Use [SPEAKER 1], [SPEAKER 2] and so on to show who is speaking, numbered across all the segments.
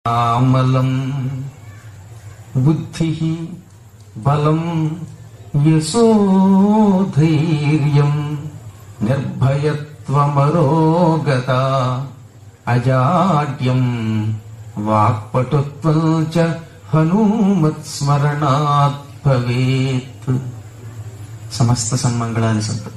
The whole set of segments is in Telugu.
[SPEAKER 1] ఆమలం బుద్ధి బలం యశోధైర్యం నిర్భయత్వమరోగత అజాడ్యం వాక్పటుత్వం చ హనుమత్స్మరణాత్ భవేత్ సమస్త సన్మంగళాన్ని సంతు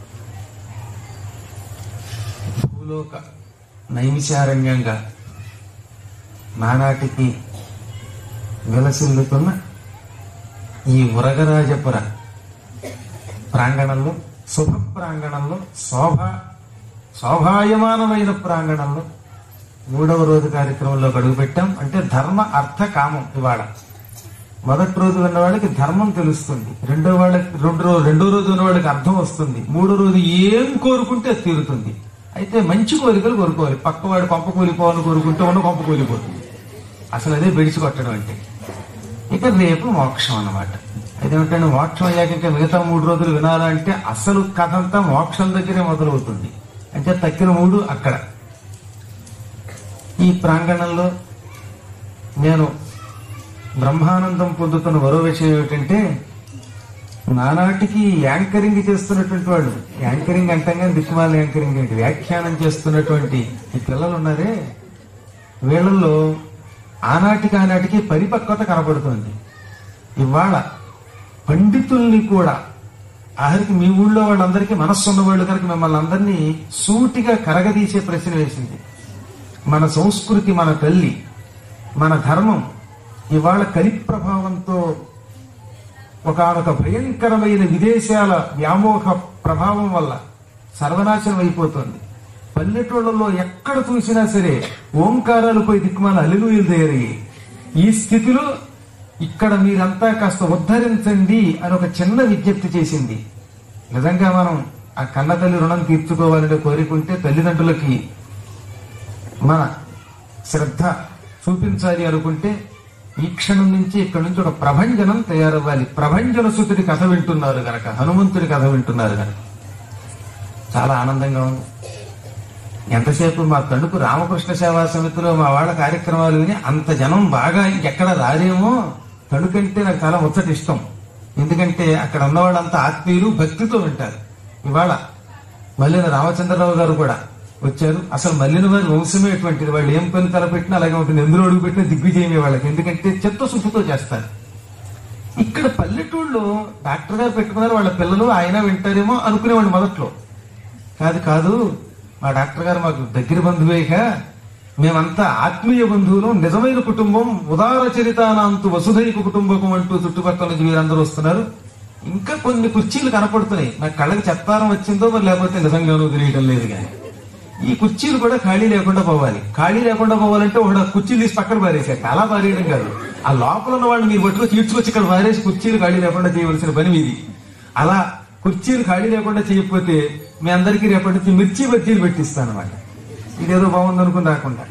[SPEAKER 1] భూలోక నైమిషారణ్యంగా నానాటికి విలసిల్లుతున్న ఈ ఉరగరాజపుర ప్రాంగణంలో శుభ ప్రాంగణంలో శోభ శోభాయమానమైన ప్రాంగణంలో మూడవ రోజు కార్యక్రమంలో అడుగు పెట్టాం అంటే ధర్మ అర్థ కామం ఇవాళ మొదటి రోజు ఉన్న వాళ్ళకి ధర్మం తెలుస్తుంది రెండో వాళ్ళకి రెండు రోజు రెండో రోజు ఉన్న వాళ్ళకి అర్థం వస్తుంది మూడో రోజు ఏం కోరుకుంటే అది తీరుతుంది అయితే మంచి కోరికలు కోరుకోవాలి పక్కవాడు కొంప కూలిపోవాలని కోరుకుంటే ఉన్న కొంప కూలిపోతుంది అసలు అదే బెడిచి కొట్టడం అంటే ఇక రేపు మోక్షం అన్నమాట అదేమిటంటే మోక్షం అయ్యాక ఇంకా మిగతా మూడు రోజులు వినాలంటే అసలు కథ అంతా మోక్షం దగ్గరే మొదలవుతుంది అంటే తక్కిన మూడు అక్కడ ఈ ప్రాంగణంలో నేను బ్రహ్మానందం పొందుతున్న మరో విషయం ఏమిటంటే నానాటికి యాంకరింగ్ చేస్తున్నటువంటి వాళ్ళు యాంకరింగ్ అంటంగా దిక్కుమాల యాంకరింగ్ ఏంటి వ్యాఖ్యానం చేస్తున్నటువంటి ఈ పిల్లలు ఉన్నారే వీళ్ళల్లో ఆనాటికి ఆనాటికి పరిపక్వత కనబడుతుంది ఇవాళ పండితుల్ని కూడా ఆఖరికి మీ ఊళ్ళో వాళ్ళందరికీ మనస్సు ఉన్న వాళ్ళు కనుక మిమ్మల్ని అందరినీ సూటిగా కరగదీసే ప్రశ్న వేసింది మన సంస్కృతి మన తల్లి మన ధర్మం ఇవాళ కలి ప్రభావంతో ఒకనొక భయంకరమైన విదేశాల వ్యామోహ ప్రభావం వల్ల సర్వనాశనం అయిపోతుంది పల్లెటూళ్ళలో ఎక్కడ చూసినా సరే ఓంకారాలు పోయి దిక్కుమాల అలిలుయలు తయారయ్యాయి ఈ స్థితిలో ఇక్కడ మీరంతా కాస్త ఉద్ధరించండి అని ఒక చిన్న విజ్ఞప్తి చేసింది నిజంగా మనం ఆ కన్న తల్లి రుణం తీర్చుకోవాలని కోరుకుంటే తల్లిదండ్రులకి మన శ్రద్ధ చూపించాలి అనుకుంటే ఈ క్షణం నుంచి ఇక్కడ నుంచి ఒక ప్రభంజనం తయారవ్వాలి ప్రభంజన సుతుడి కథ వింటున్నారు గనక హనుమంతుడి కథ వింటున్నారు గనక చాలా ఆనందంగా ఉంది ఎంతసేపు మా తణుకు రామకృష్ణ సేవా సమితిలో మా వాళ్ళ కార్యక్రమాలు విని అంత జనం బాగా ఎక్కడ రారేమో తణుకంటే నాకు చాలా ముచ్చట ఇష్టం ఎందుకంటే అక్కడ ఉన్న వాళ్ళంతా ఆత్మీయులు భక్తితో వింటారు ఇవాళ మల్లిన రామచంద్రరావు గారు కూడా వచ్చారు అసలు మల్లిన వారి వంశమే ఎటువంటిది వాళ్ళు ఏం పని తలపెట్టినా అలాగే ఉంటుంది ఎందులో అడుగు పెట్టినా దిగ్విజయమే వాళ్ళకి ఎందుకంటే చిత్తశుద్ధితో చేస్తారు ఇక్కడ పల్లెటూళ్ళు డాక్టర్ గారు పెట్టుకున్నారు వాళ్ళ పిల్లలు ఆయన వింటారేమో అనుకునేవాళ్ళు మొదట్లో కాదు కాదు మా డాక్టర్ గారు మాకు దగ్గర బంధువేక మేమంతా ఆత్మీయ బంధువులు నిజమైన కుటుంబం ఉదార చరితానాంతు వసుధైక కుటుంబకం అంటూ చుట్టుపక్కల నుంచి మీరందరూ వస్తున్నారు ఇంకా కొన్ని కుర్చీలు కనపడుతున్నాయి నాకు కళ్ళకి చెత్తారం వచ్చిందో మరి లేకపోతే నిజంగానూ తెలియటం లేదు కానీ ఈ కుర్చీలు కూడా ఖాళీ లేకుండా పోవాలి ఖాళీ లేకుండా పోవాలంటే ఒకడు ఆ కుర్చీలు తీసి పక్కన పారేసాక అలా పారేయడం కాదు ఆ లోపల ఉన్న వాళ్ళు మీరు పట్టుకొని తీర్చుకొచ్చి ఇక్కడ పారేసి కుర్చీలు ఖాళీ లేకుండా చేయవలసిన పని మీది అలా కుర్చీలు ఖాళీ లేకుండా చేయకపోతే మీ అందరికీ రేపటి నుంచి మిర్చి బజ్జీలు పెట్టిస్తాను అనమాట ఇదేదో బాగుంది అనుకుని రాకుండా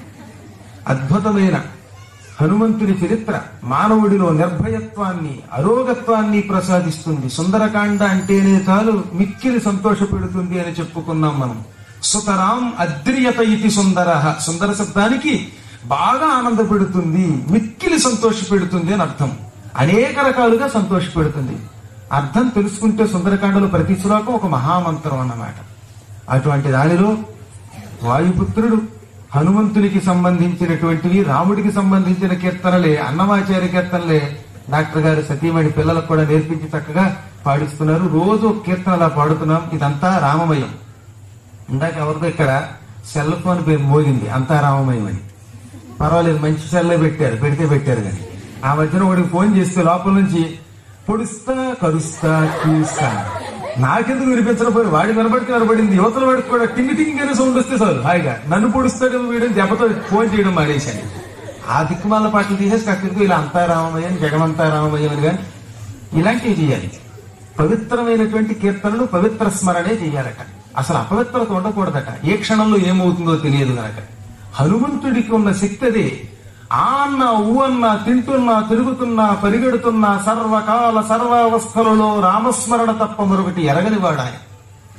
[SPEAKER 1] అద్భుతమైన హనుమంతుడి చరిత్ర మానవుడిలో నిర్భయత్వాన్ని అరోగత్వాన్ని ప్రసాదిస్తుంది సుందరకాండ అంటేనే చాలు మిక్కిలి సంతోషపెడుతుంది అని చెప్పుకున్నాం మనం సుతరాం అద్రియత ఇది సుందర సుందర శబ్దానికి బాగా ఆనందపెడుతుంది మిక్కిలి సంతోషపెడుతుంది అని అర్థం అనేక రకాలుగా సంతోషపెడుతుంది అర్థం తెలుసుకుంటే సుందరకాండలో ప్రతి శ్లోకం ఒక మహామంత్రం అన్నమాట అటువంటి దానిలో వాయుపుత్రుడు హనుమంతునికి సంబంధించినటువంటివి రాముడికి సంబంధించిన కీర్తనలే అన్నమాచార్య కీర్తనలే డాక్టర్ గారు సతీమణి పిల్లలకు కూడా నేర్పించి చక్కగా పాడిస్తున్నారు రోజు ఒక కీర్తన అలా పాడుతున్నాం ఇదంతా రామమయం ఇందాక ఎవరిదో ఇక్కడ సెల్ ఫోన్ పేరు మోగింది అంతా రామమయం అని పర్వాలేదు మంచి సెల్లే పెట్టారు పెడితే పెట్టారు కానీ ఆ మధ్యన ఒకటికి ఫోన్ చేస్తే లోపల నుంచి పొడుస్తా కరుస్తా చూస్తా నాకెందుకు వినిపించడం పోయి వాడి వినబడికి వినబడింది యువతల వాడికి కూడా టింగి టింగి అనే సౌండ్ వస్తే చాలు హాయిగా నన్ను పొడుస్తాడేమో వీడని దెబ్బతో ఫోన్ చేయడం మానేశాను ఆ దిక్కుమాల పాటలు తీసేసి కక్కడికి ఇలా అంతా రామమయ్య జగమంతా రామమయ్య అని కానీ ఇలాంటివి చేయాలి పవిత్రమైనటువంటి కీర్తనలు పవిత్ర స్మరణే చేయాలట అసలు అపవిత్రత ఉండకూడదట ఏ క్షణంలో ఏమవుతుందో తెలియదు గనక హనుమంతుడికి ఉన్న శక్తి అదే ఆ అన్న ఊ అన్న తింటున్నా తిరుగుతున్నా పరిగెడుతున్నా సర్వకాల సర్వావస్థలలో రామస్మరణ తప్ప మరొకటి ఎరగనివాడు ఆయన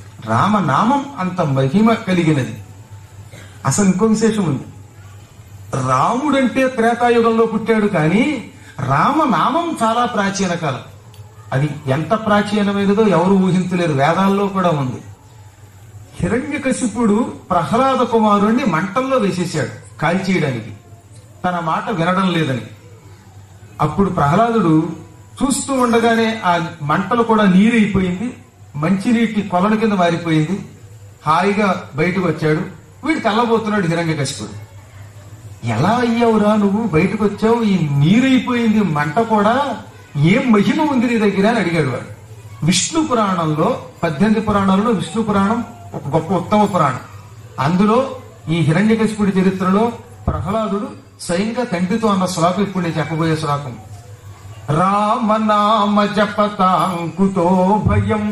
[SPEAKER 1] రామనామం అంత మహిమ కలిగినది అసలు ఇంకో విశేషం ఉంది రాముడంటే త్రేతాయుగంలో పుట్టాడు కానీ రామనామం చాలా ప్రాచీన కాలం అది ఎంత ప్రాచీనమైనదో ఎవరు ఊహించలేరు వేదాల్లో కూడా ఉంది హిరణ్యకశిపుడు ప్రహ్లాద కుమారుణ్ణి మంటల్లో వేసేశాడు కాల్చేయడానికి తన మాట వినడం లేదని అప్పుడు ప్రహ్లాదుడు చూస్తూ ఉండగానే ఆ మంటలు కూడా నీరైపోయింది మంచినీటి కొలను కింద మారిపోయింది హాయిగా బయటకు వచ్చాడు వీడు తెల్లబోతున్నాడు హిరణ్యకశిపుడు ఎలా అయ్యావురా నువ్వు బయటకు వచ్చావు ఈ నీరైపోయింది మంట కూడా ఏం మహిమ ఉంది నీ దగ్గర అని అడిగాడు వాడు విష్ణు పురాణంలో పద్దెనిమిది పురాణాలలో విష్ణు పురాణం ఒక గొప్ప ఉత్తమ పురాణం అందులో ఈ హిరణ్యకశిపుడి చరిత్రలో ప్రహ్లాదుడు స్వయంగా తండ్రితో అన్న శ్లోకం ఇప్పుడు నేను చెప్పబోయే శ్లోకం రామనామ జపతాంకుతో భయం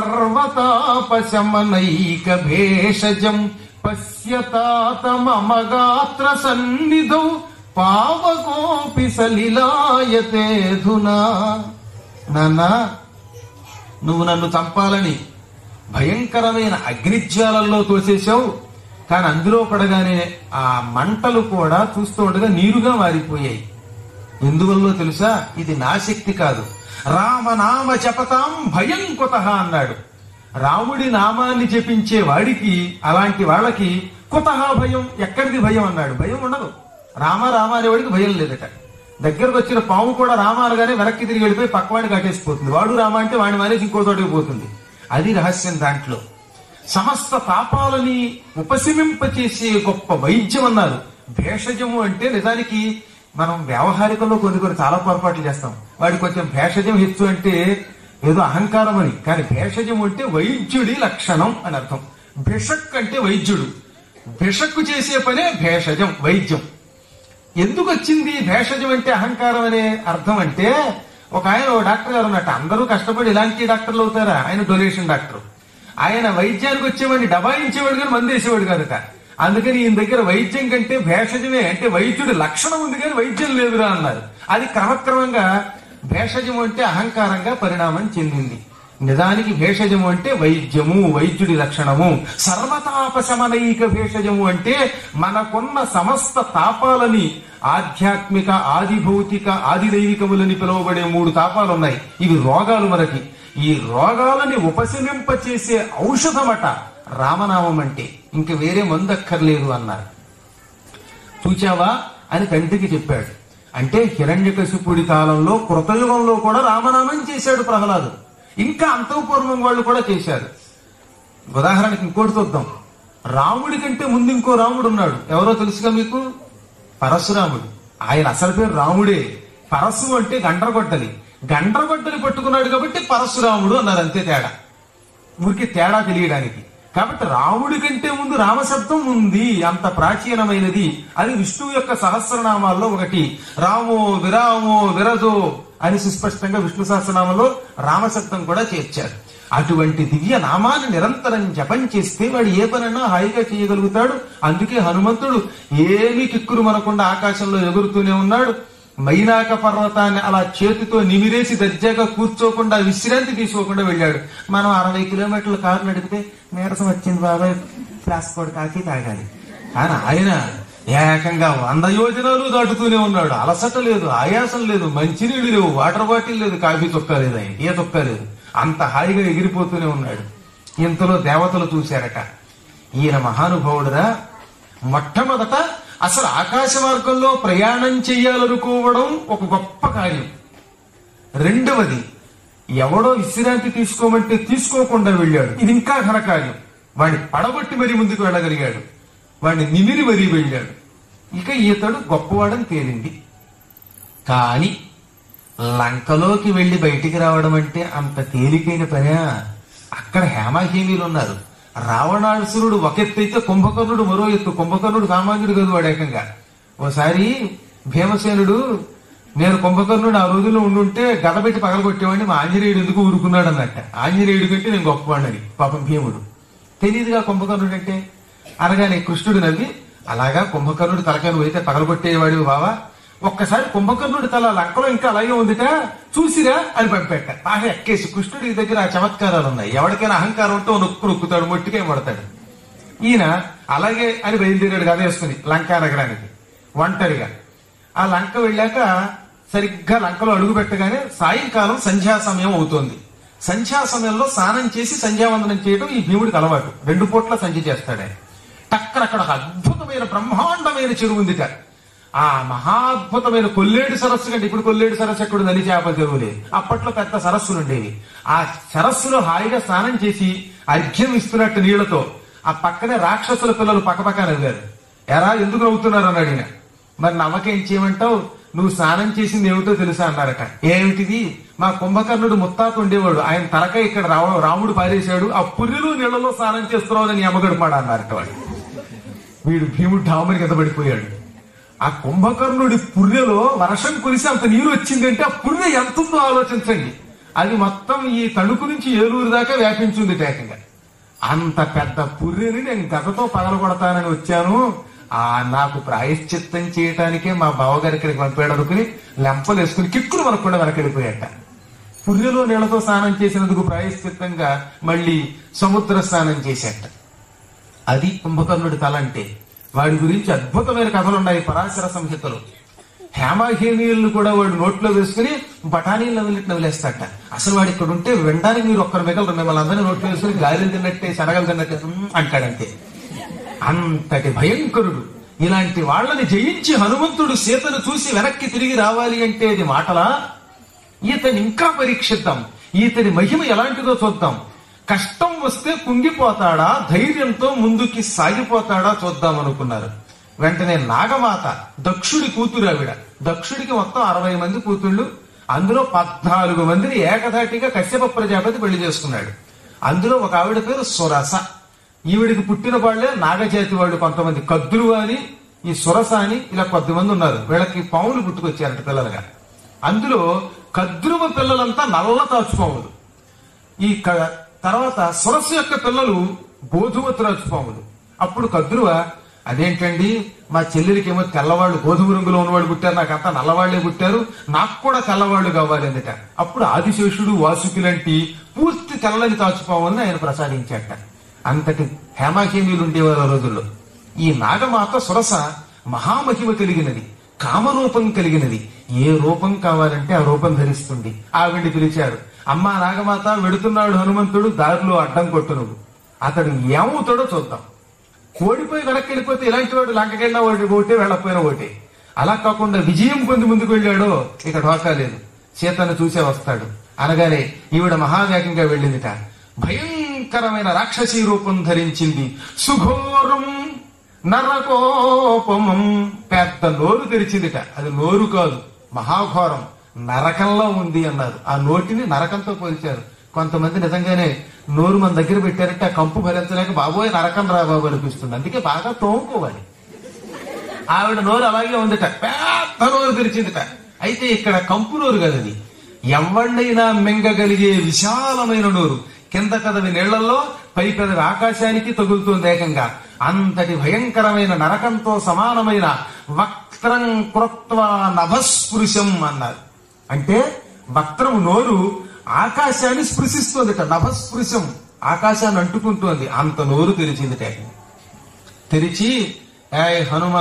[SPEAKER 1] సర్వతాపశమనైక భేషజం పశ్యతాత మమ గాత్ర సన్నిధౌ పావకోపి సలిలాయతే ధునా నాన్నా నువ్వు నన్ను చంపాలని భయంకరమైన అగ్నిజ్వాలల్లో తోసేశావు కానీ అందులో పడగానే ఆ మంటలు కూడా చూస్తూ ఉండగా నీరుగా మారిపోయాయి ఎందువల్లో తెలుసా ఇది నా శక్తి కాదు రామనామ జపతాం భయం కుత అన్నాడు రాముడి నామాన్ని జపించే వాడికి అలాంటి వాళ్ళకి కుతహ భయం ఎక్కడిది భయం అన్నాడు భయం ఉండదు రామ రామ అనేవాడికి భయం లేదట దగ్గరకు వచ్చిన పాము కూడా రామ అనగానే వెనక్కి తిరిగి వెళ్ళిపోయి పక్కవాడిని కట్టేసిపోతుంది వాడు రామ అంటే వాడిని మానేసి ఇంకో చోటకి పోతుంది అది రహస్యం దాంట్లో సమస్త పాపాలని ఉపశమింపచేసే గొప్ప వైద్యం అన్నారు భేషజము అంటే నిజానికి మనం వ్యవహారికంలో కొన్ని కొన్ని చాలా పొరపాట్లు చేస్తాం వాడికి కొంచెం భేషజం హెచ్చు అంటే ఏదో అహంకారం అని కానీ భేషజం అంటే వైద్యుడి లక్షణం అని అర్థం భిషక్ అంటే వైద్యుడు భిషక్కు చేసే పనే భేషజం వైద్యం ఎందుకు వచ్చింది భేషజం అంటే అహంకారం అనే అర్థం అంటే ఒక ఆయన ఓ డాక్టర్ గారు ఉన్నట్టు అందరూ కష్టపడి ఇలాంటి డాక్టర్లు అవుతారా ఆయన డొనేషన్ డాక్టర్ ఆయన వైద్యానికి వచ్చేవాడిని డబాయించేవాడు కానీ మందు వేసేవాడు కనుక అందుకని ఈయన దగ్గర వైద్యం కంటే భేషజమే అంటే వైద్యుడి లక్షణం ఉంది కానీ వైద్యం లేదురా అన్నారు అది క్రమక్రమంగా భేషజము అంటే అహంకారంగా పరిణామం చెందింది నిజానికి భేషజము అంటే వైద్యము వైద్యుడి లక్షణము సర్వతాపశమనైక భేషజము అంటే మనకున్న సమస్త తాపాలని ఆధ్యాత్మిక ఆది భౌతిక ఆది దైవికములని పిలువబడే మూడు తాపాలు ఉన్నాయి ఇవి రోగాలు మనకి ఈ రోగాలని ఉపశమింపచేసే ఔషధమట రామనామం అంటే ఇంక వేరే మందు అక్కర్లేదు అన్నారు చూచావా అని తండ్రికి చెప్పాడు అంటే హిరణ్యకశిపుడి కాలంలో కృతయుగంలో కూడా రామనామం చేశాడు ప్రహ్లాదు ఇంకా అంతఃపూర్వం వాళ్ళు కూడా చేశారు ఉదాహరణకి ఇంకోటి చూద్దాం రాముడి కంటే ముందు ఇంకో రాముడు ఉన్నాడు ఎవరో తెలుసుగా మీకు పరశురాముడు ఆయన అసలు పేరు రాముడే పరశు అంటే గండ్రగొడ్డలి గండ్రగొడ్డలి పట్టుకున్నాడు కాబట్టి పరశురాముడు అన్నారు అంతే తేడా ఊరికి తేడా తెలియడానికి కాబట్టి రాముడి కంటే ముందు రామశబ్దం ఉంది అంత ప్రాచీనమైనది అది విష్ణువు యొక్క సహస్రనామాల్లో ఒకటి రామో విరామో విరజో అని సుస్పష్టంగా విష్ణు సహస్రనామంలో రామశబ్దం కూడా చేర్చారు అటువంటి దివ్య నామాన్ని నిరంతరం జపం చేస్తే వాడు ఏ పనైనా హాయిగా చేయగలుగుతాడు అందుకే హనుమంతుడు ఏమీ కిక్కురు మనకుండా ఆకాశంలో ఎగురుతూనే ఉన్నాడు మైనాక పర్వతాన్ని అలా చేతితో నిమిరేసి దర్జాగా కూర్చోకుండా విశ్రాంతి తీసుకోకుండా వెళ్ళాడు మనం అరవై కిలోమీటర్ల కారు నడిపితే నీరసం వచ్చింది బాబాయ్ ఫ్లాస్క్ కూడా కాకి తాగాలి కానీ ఆయన ఏకంగా వంద యోజనాలు దాటుతూనే ఉన్నాడు అలసట లేదు ఆయాసం లేదు మంచినీళ్ళు లేవు వాటర్ బాటిల్ లేదు కాఫీ చొక్కా లేదు ఆయన ఏ చొక్కా లేదు అంత హాయిగా ఎగిరిపోతూనే ఉన్నాడు ఇంతలో దేవతలు చూశారట ఈయన మహానుభావుడురా మొట్టమొదట అసలు ఆకాశ మార్గంలో ప్రయాణం చెయ్యాలనుకోవడం ఒక గొప్ప కార్యం రెండవది ఎవడో విశ్రాంతి తీసుకోమంటే తీసుకోకుండా వెళ్ళాడు ఇది ఇంకా ఘనకార్యం వాడిని పడగొట్టి మరీ ముందుకు వెళ్ళగలిగాడు వాడిని నిమిరి మరీ వెళ్ళాడు ఇక ఈతడు గొప్పవాడని తేలింది కానీ లంకలోకి వెళ్లి బయటికి రావడం అంటే అంత తేలికైన పనే అక్కడ హేమాహేమీలు ఉన్నారు రావణాసురుడు ఒక ఎత్తు అయితే కుంభకర్ణుడు మరో ఎత్తు కుంభకర్ణుడు సామాన్యుడు కాదు వాడు ఏకంగా ఓసారి భీమసేనుడు నేను కుంభకర్ణుడు ఆ రోజుల్లో ఉండుంటే గద పెట్టి పగలగొట్టేవాడిని మా ఆంజనేయుడు ఎందుకు ఊరుకున్నాడు అన్నట్ట ఆంజనేయుడి కంటే నేను గొప్పవాడిని పాపం భీముడు తెలియదుగా కుంభకర్ణుడు అంటే అనగానే కృష్ణుడు నవ్వి అలాగా కుంభకర్ణుడు తలకాయ నువ్వు అయితే పగలగొట్టేవాడు బావా ఒక్కసారి కుంభకర్ణుడి తల లంకలో ఇంకా అలాగే ఉందిట చూసిరా అని పంపెట్ట బాగా ఎక్కేసి కృష్ణుడి దగ్గర ఆ చమత్కారాలు ఉన్నాయి ఎవరికైనా అహంకారం ఉంటే ఓ నొక్కు నొక్కుతాడు మొట్టికే పడతాడు ఈయన అలాగే అని బయలుదేరాడు కథ వేసుకుని లంకా నగరానికి ఒంటరిగా ఆ లంక వెళ్ళాక సరిగ్గా లంకలో అడుగు పెట్టగానే సాయంకాలం సంధ్యా సమయం అవుతోంది సంధ్యా సమయంలో స్నానం చేసి సంధ్యావందనం చేయడం ఈ భీముడికి అలవాటు రెండు పూట్ల సంధ్య చేస్తాడే టక్కన అక్కడ ఒక అద్భుతమైన బ్రహ్మాండమైన చెరువు ఉందిట ఆ మహాద్భుతమైన కొల్లేడు సరస్సు కంటే ఇప్పుడు కొల్లేడు సరస్సు ఎక్కడ నది చేపల చెరువులే అప్పట్లో పెద్ద సరస్సులు ఉండేవి ఆ సరస్సులో హాయిగా స్నానం చేసి అర్ఘ్యం ఇస్తున్నట్టు నీళ్లతో ఆ పక్కనే రాక్షసుల పిల్లలు పక్కపక్క నవ్వారు ఎరా ఎందుకు నవ్వుతున్నారు అని అడిగిన మరి నమ్మకేం చేయమంటావు నువ్వు స్నానం చేసింది ఏమిటో తెలుసా అన్నారట ఏమిటిది మా కుంభకర్ణుడు ముత్తాత ఉండేవాడు ఆయన తలక ఇక్కడ రావ రాముడు పారేశాడు ఆ పుర్రెలు నీళ్లలో స్నానం చేస్తున్నావు అని అమ్మగడుపాడు అన్నారట వాడు వీడు భీముడు ఢాముని కింద పడిపోయాడు ఆ కుంభకర్ణుడి పుర్రెలో వర్షం కురిసి అంత నీరు వచ్చిందంటే ఆ పుర్రె ఎంత ఉందో ఆలోచించండి అది మొత్తం ఈ తణుకు నుంచి ఏలూరు దాకా వ్యాపించింది ఏకంగా అంత పెద్ద పుర్రెని నేను గతతో పగలగొడతానని వచ్చాను ఆ నాకు ప్రాయశ్చిత్తం చేయటానికే మా బావగారి ఇక్కడికి పంపాడు అనుకుని లెంపలు వేసుకుని కిక్కులు మనకుండా వెనకెళ్ళిపోయాట పుర్రెలో నీళ్లతో స్నానం చేసినందుకు ప్రాయశ్చిత్తంగా మళ్ళీ సముద్ర స్నానం చేశాట అది కుంభకర్ణుడి తల అంటే వాడి గురించి అద్భుతమైన కథలు ఉన్నాయి పరాశర సంహితలో హేమాహేమీయులను కూడా వాడు నోట్లో వేసుకుని బఠానీలు నవ్వులిట్టు నవ్వులేస్తాట అసలు వాడు ఇక్కడ ఉంటే వెండానికి మీరు ఒక్కరు మిగలరు మిమ్మల్ని అందరినీ నోట్లో వేసుకుని గాలిని తిన్నట్టే శనగలు తిన్నట్టే "ఉమ్" అంటాడంతే అంతటి భయంకరుడు ఇలాంటి వాళ్ళని జయించి హనుమంతుడు సీతను చూసి వెనక్కి తిరిగి రావాలి అంటే అది మాటలా ఈతని ఇంకా పరీక్షిద్దాం ఈతని మహిమ ఎలాంటిదో చూద్దాం కష్టం వస్తే కుంగిపోతాడా ధైర్యంతో ముందుకి సాగిపోతాడా చూద్దాం అనుకున్నారు వెంటనే నాగమాత దక్షుడి కూతురు ఆవిడ దక్షుడికి మొత్తం అరవై మంది కూతుళ్ళు అందులో పద్నాలుగు మందిని ఏకధాటిగా కశ్యప ప్రజాపతి పెళ్లి చేసుకున్నాడు అందులో ఒక ఆవిడ పేరు సురస ఈవిడికి పుట్టిన వాళ్ళే నాగజాతి వాళ్ళు కొంతమంది కద్దురు అని ఈ సురస అని ఇలా కొద్దిమంది ఉన్నారు వీళ్ళకి పాములు పుట్టుకొచ్చారట పిల్లలుగా అందులో కద్రువ పిల్లలంతా నల్ల తాచుపాములు ఈ క- తర్వాత సురస్సు యొక్క పిల్లలు గోధుమ త్రాచుపాములు అప్పుడు కద్రువ అదేంటండి మా చెల్లెలికేమో తెల్లవాళ్ళు గోధుమ రంగులో ఉన్నవాళ్ళు పుట్టారు నాకంతా నల్లవాళ్లే పుట్టారు నాకు కూడా తెల్లవాళ్ళు కావాలి అందుట అప్పుడు ఆదిశేషుడు వాసుకి లాంటి పూర్తి తెల్లని తాచుపాములను ఆయన ప్రసాదించాట అంతటి హేమాకేమీలు ఉండేవారు ఆ రోజుల్లో ఈ నాగమాత సురస మహామహిమ కలిగినది కామరూపం కలిగినది ఏ రూపం కావాలంటే ఆ రూపం ధరిస్తుంది ఆవిడ్ని పిలిచారు అమ్మా నాగమాత వెడుతున్నాడు హనుమంతుడు దారిలో అడ్డం కొట్టు నువ్వు అతడు ఏమవుతాడో చూద్దాం ఓడిపోయి వెనక్కి వెళ్ళిపోతే ఇలాంటి వాడు లంకకెళ్ళినా ఓడి ఓటే వెళ్ళకపోయినా ఓటే అలా కాకుండా విజయం పొంది ముందుకు వెళ్ళాడో ఇక ఢోకా లేదు సీతను చూసే వస్తాడు అనగానే ఈవిడ మహావేగంగా వెళ్ళిందిట భయంకరమైన రాక్షసీ రూపం ధరించింది సుఘోరం నరకోపమం పెద్ద నోరు తెరిచిందిట అది నోరు కాదు మహాఘోరం నరకంలో ఉంది అన్నారు ఆ నోటిని నరకంతో పోల్చారు కొంతమంది నిజంగానే నోరు మన దగ్గర పెట్టారంటే ఆ కంపు భరించలేక బాబోయ్ నరకం రా బాబు అనిపిస్తుంది అందుకే బాగా తోముకోవాలి ఆవిడ నోరు అలాగే ఉందిట పెద్ద నోరు తెరిచిందిట అయితే ఇక్కడ కంపు నోరు కదా అది ఎవళ్ళైనా మింగగలిగే విశాలమైన నోరు కింద కదవి నీళ్లలో పై కదవి ఆకాశానికి తగులుతోంది ఏకంగా అంతటి భయంకరమైన నరకంతో సమానమైన వక్త్రం కృత్వ నభస్పృశం అన్నారు అంటే వక్త్రం నోరు ఆకాశాన్ని స్పృశిస్తోందిట నభస్పృశం ఆకాశాన్ని అంటుకుంటోంది అంత నోరు తెరిచిందిట తెరిచి ఏ హనుమ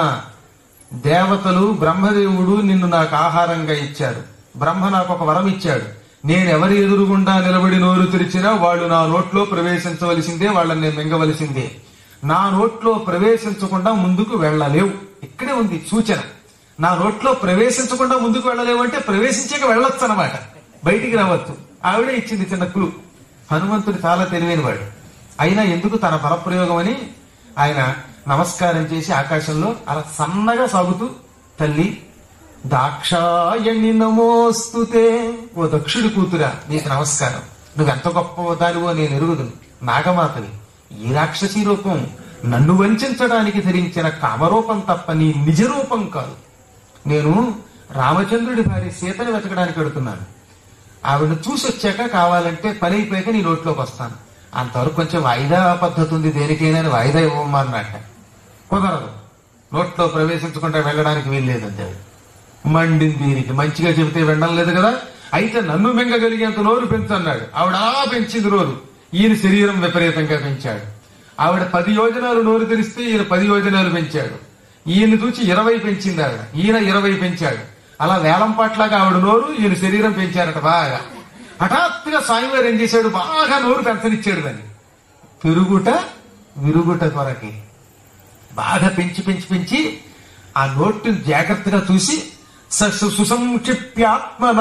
[SPEAKER 1] దేవతలు బ్రహ్మదేవుడు నిన్ను నాకు ఆహారంగా ఇచ్చారు బ్రహ్మ నాకు ఒక వరం ఇచ్చాడు నేను ఎవరి ఎదురుగుండా నిలబడి నోరు తెరిచినా వాళ్ళు నా నోట్లో ప్రవేశించవలసిందే వాళ్ళని నేను మింగవలసిందే నా నోట్లో ప్రవేశించకుండా ముందుకు వెళ్ళలేవు ఇక్కడే ఉంది సూచన నా నోట్లో ప్రవేశించకుండా ముందుకు వెళ్ళలేవు అంటే ప్రవేశించాక వెళ్ళొచ్చు అనమాట బయటికి రావచ్చు ఆవిడే ఇచ్చింది చిన్న క్లూ హనుమంతుడు చాలా తెలివైనవాడు అయినా ఎందుకు తన పరప్రయోగం అని ఆయన నమస్కారం చేసి ఆకాశంలో అలా సన్నగా సాగుతూ తల్లి దాక్షాయణి నమోస్తుతే ఓ దక్షుడి కూతురా నీకు నమస్కారం నువ్వెంత గొప్ప దానివో నేను ఎరుగుదును నాగమాతవి ఈ రాక్షసీ రూపం నన్ను వంచడానికి ధరించిన కామరూపం తప్ప నీ నిజ రూపం కాదు నేను రామచంద్రుడి భార్య సీతని వెతకడానికి వెడుతున్నాను ఆవిడను చూసి వచ్చాక కావాలంటే పని అయిపోయాక నీ నోట్లోకి వస్తాను అంతవరకు కొంచెం వాయిదా పద్ధతి ఉంది దేనికైనా అని వాయిదా ఇవ్వమా అన్నట్ట కుదరదు నోట్లో ప్రవేశించకుండా వెళ్ళడానికి వీల్లేదండి ఆవిడ మండింది దీనికి మంచిగా చెబితే వెళ్ళడం లేదు కదా అయితే నన్ను మింగగలిగేంత నోరు పెంచన్నాడు ఆవిడ అలా పెంచింది నోరు ఈయన శరీరం విపరీతంగా పెంచాడు ఆవిడ పది యోజనాలు నోరు తెరిస్తే ఈయన పది యోజనాలు పెంచాడు ఈయన చూచి ఇరవై పెంచింది ఆవిడ ఈయన ఇరవై పెంచాడు అలా వేలం పాట్లాగా ఆవిడ నోరు ఈయన శరీరం పెంచారట బాగా హఠాత్తుగా స్వామివారు ఏం చేశాడు బాగా నోరు పెంచనిచ్చాడు దాన్ని పెరుగుట విరుగుట కొరకి బాగా పెంచి పెంచి పెంచి ఆ నోటిని జాగ్రత్తగా చూసి స- సు- సుసంక్షిప్యాత్మన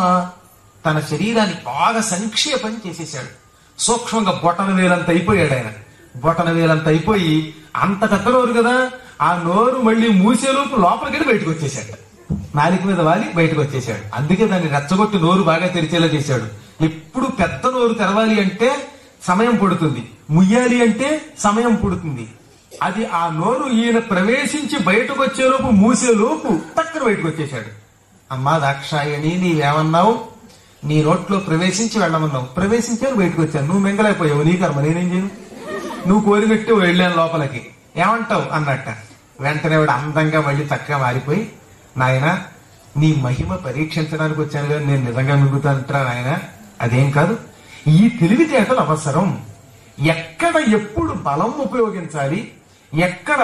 [SPEAKER 1] తన శరీరాన్ని బాగా సంక్షేపం చేసేశాడు సూక్ష్మంగా బొటన వేలంత అయిపోయాడు ఆయన బొటన వేలంత అయిపోయి అంత పెద్ద నోరు కదా ఆ నోరు మళ్ళీ మూసేలోపు లోపలికి బయటకు వచ్చేసాడు నాలుక మీద వాలి బయటకు వచ్చేసాడు అందుకే దాన్ని రెచ్చగొట్టి నోరు బాగా తెరిచేలా చేశాడు ఎప్పుడు పెద్ద నోరు తెరవాలి అంటే సమయం పడుతుంది ముయ్యాలి అంటే సమయం పడుతుంది అది ఆ నోరు ఈయన ప్రవేశించి బయటకు వచ్చేలోపు మూసేలోపు టక్కన బయటకు వచ్చేశాడు అమ్మా దాక్షాయణి నీవేమన్నావు నీ నోట్లో ప్రవేశించి వెళ్ళమన్నావు ప్రవేశించాను బయటకు వచ్చాను నువ్వు మింగలేకపోయావు నీ కర్మ నేనేం చేయను నువ్వు కోరినట్టు వెళ్ళాను లోపలికి ఏమంటావు అన్నట్ట వెంటనే వాడు అందంగా మళ్ళీ చక్కగా మారిపోయి నాయన నీ మహిమ పరీక్షించడానికి వచ్చాను కానీ నేను నిజంగా మిగుతానంటరా నాయన అదేం కాదు ఈ తెలివితేటలు అవసరం ఎక్కడ ఎప్పుడు బలం ఉపయోగించాలి ఎక్కడ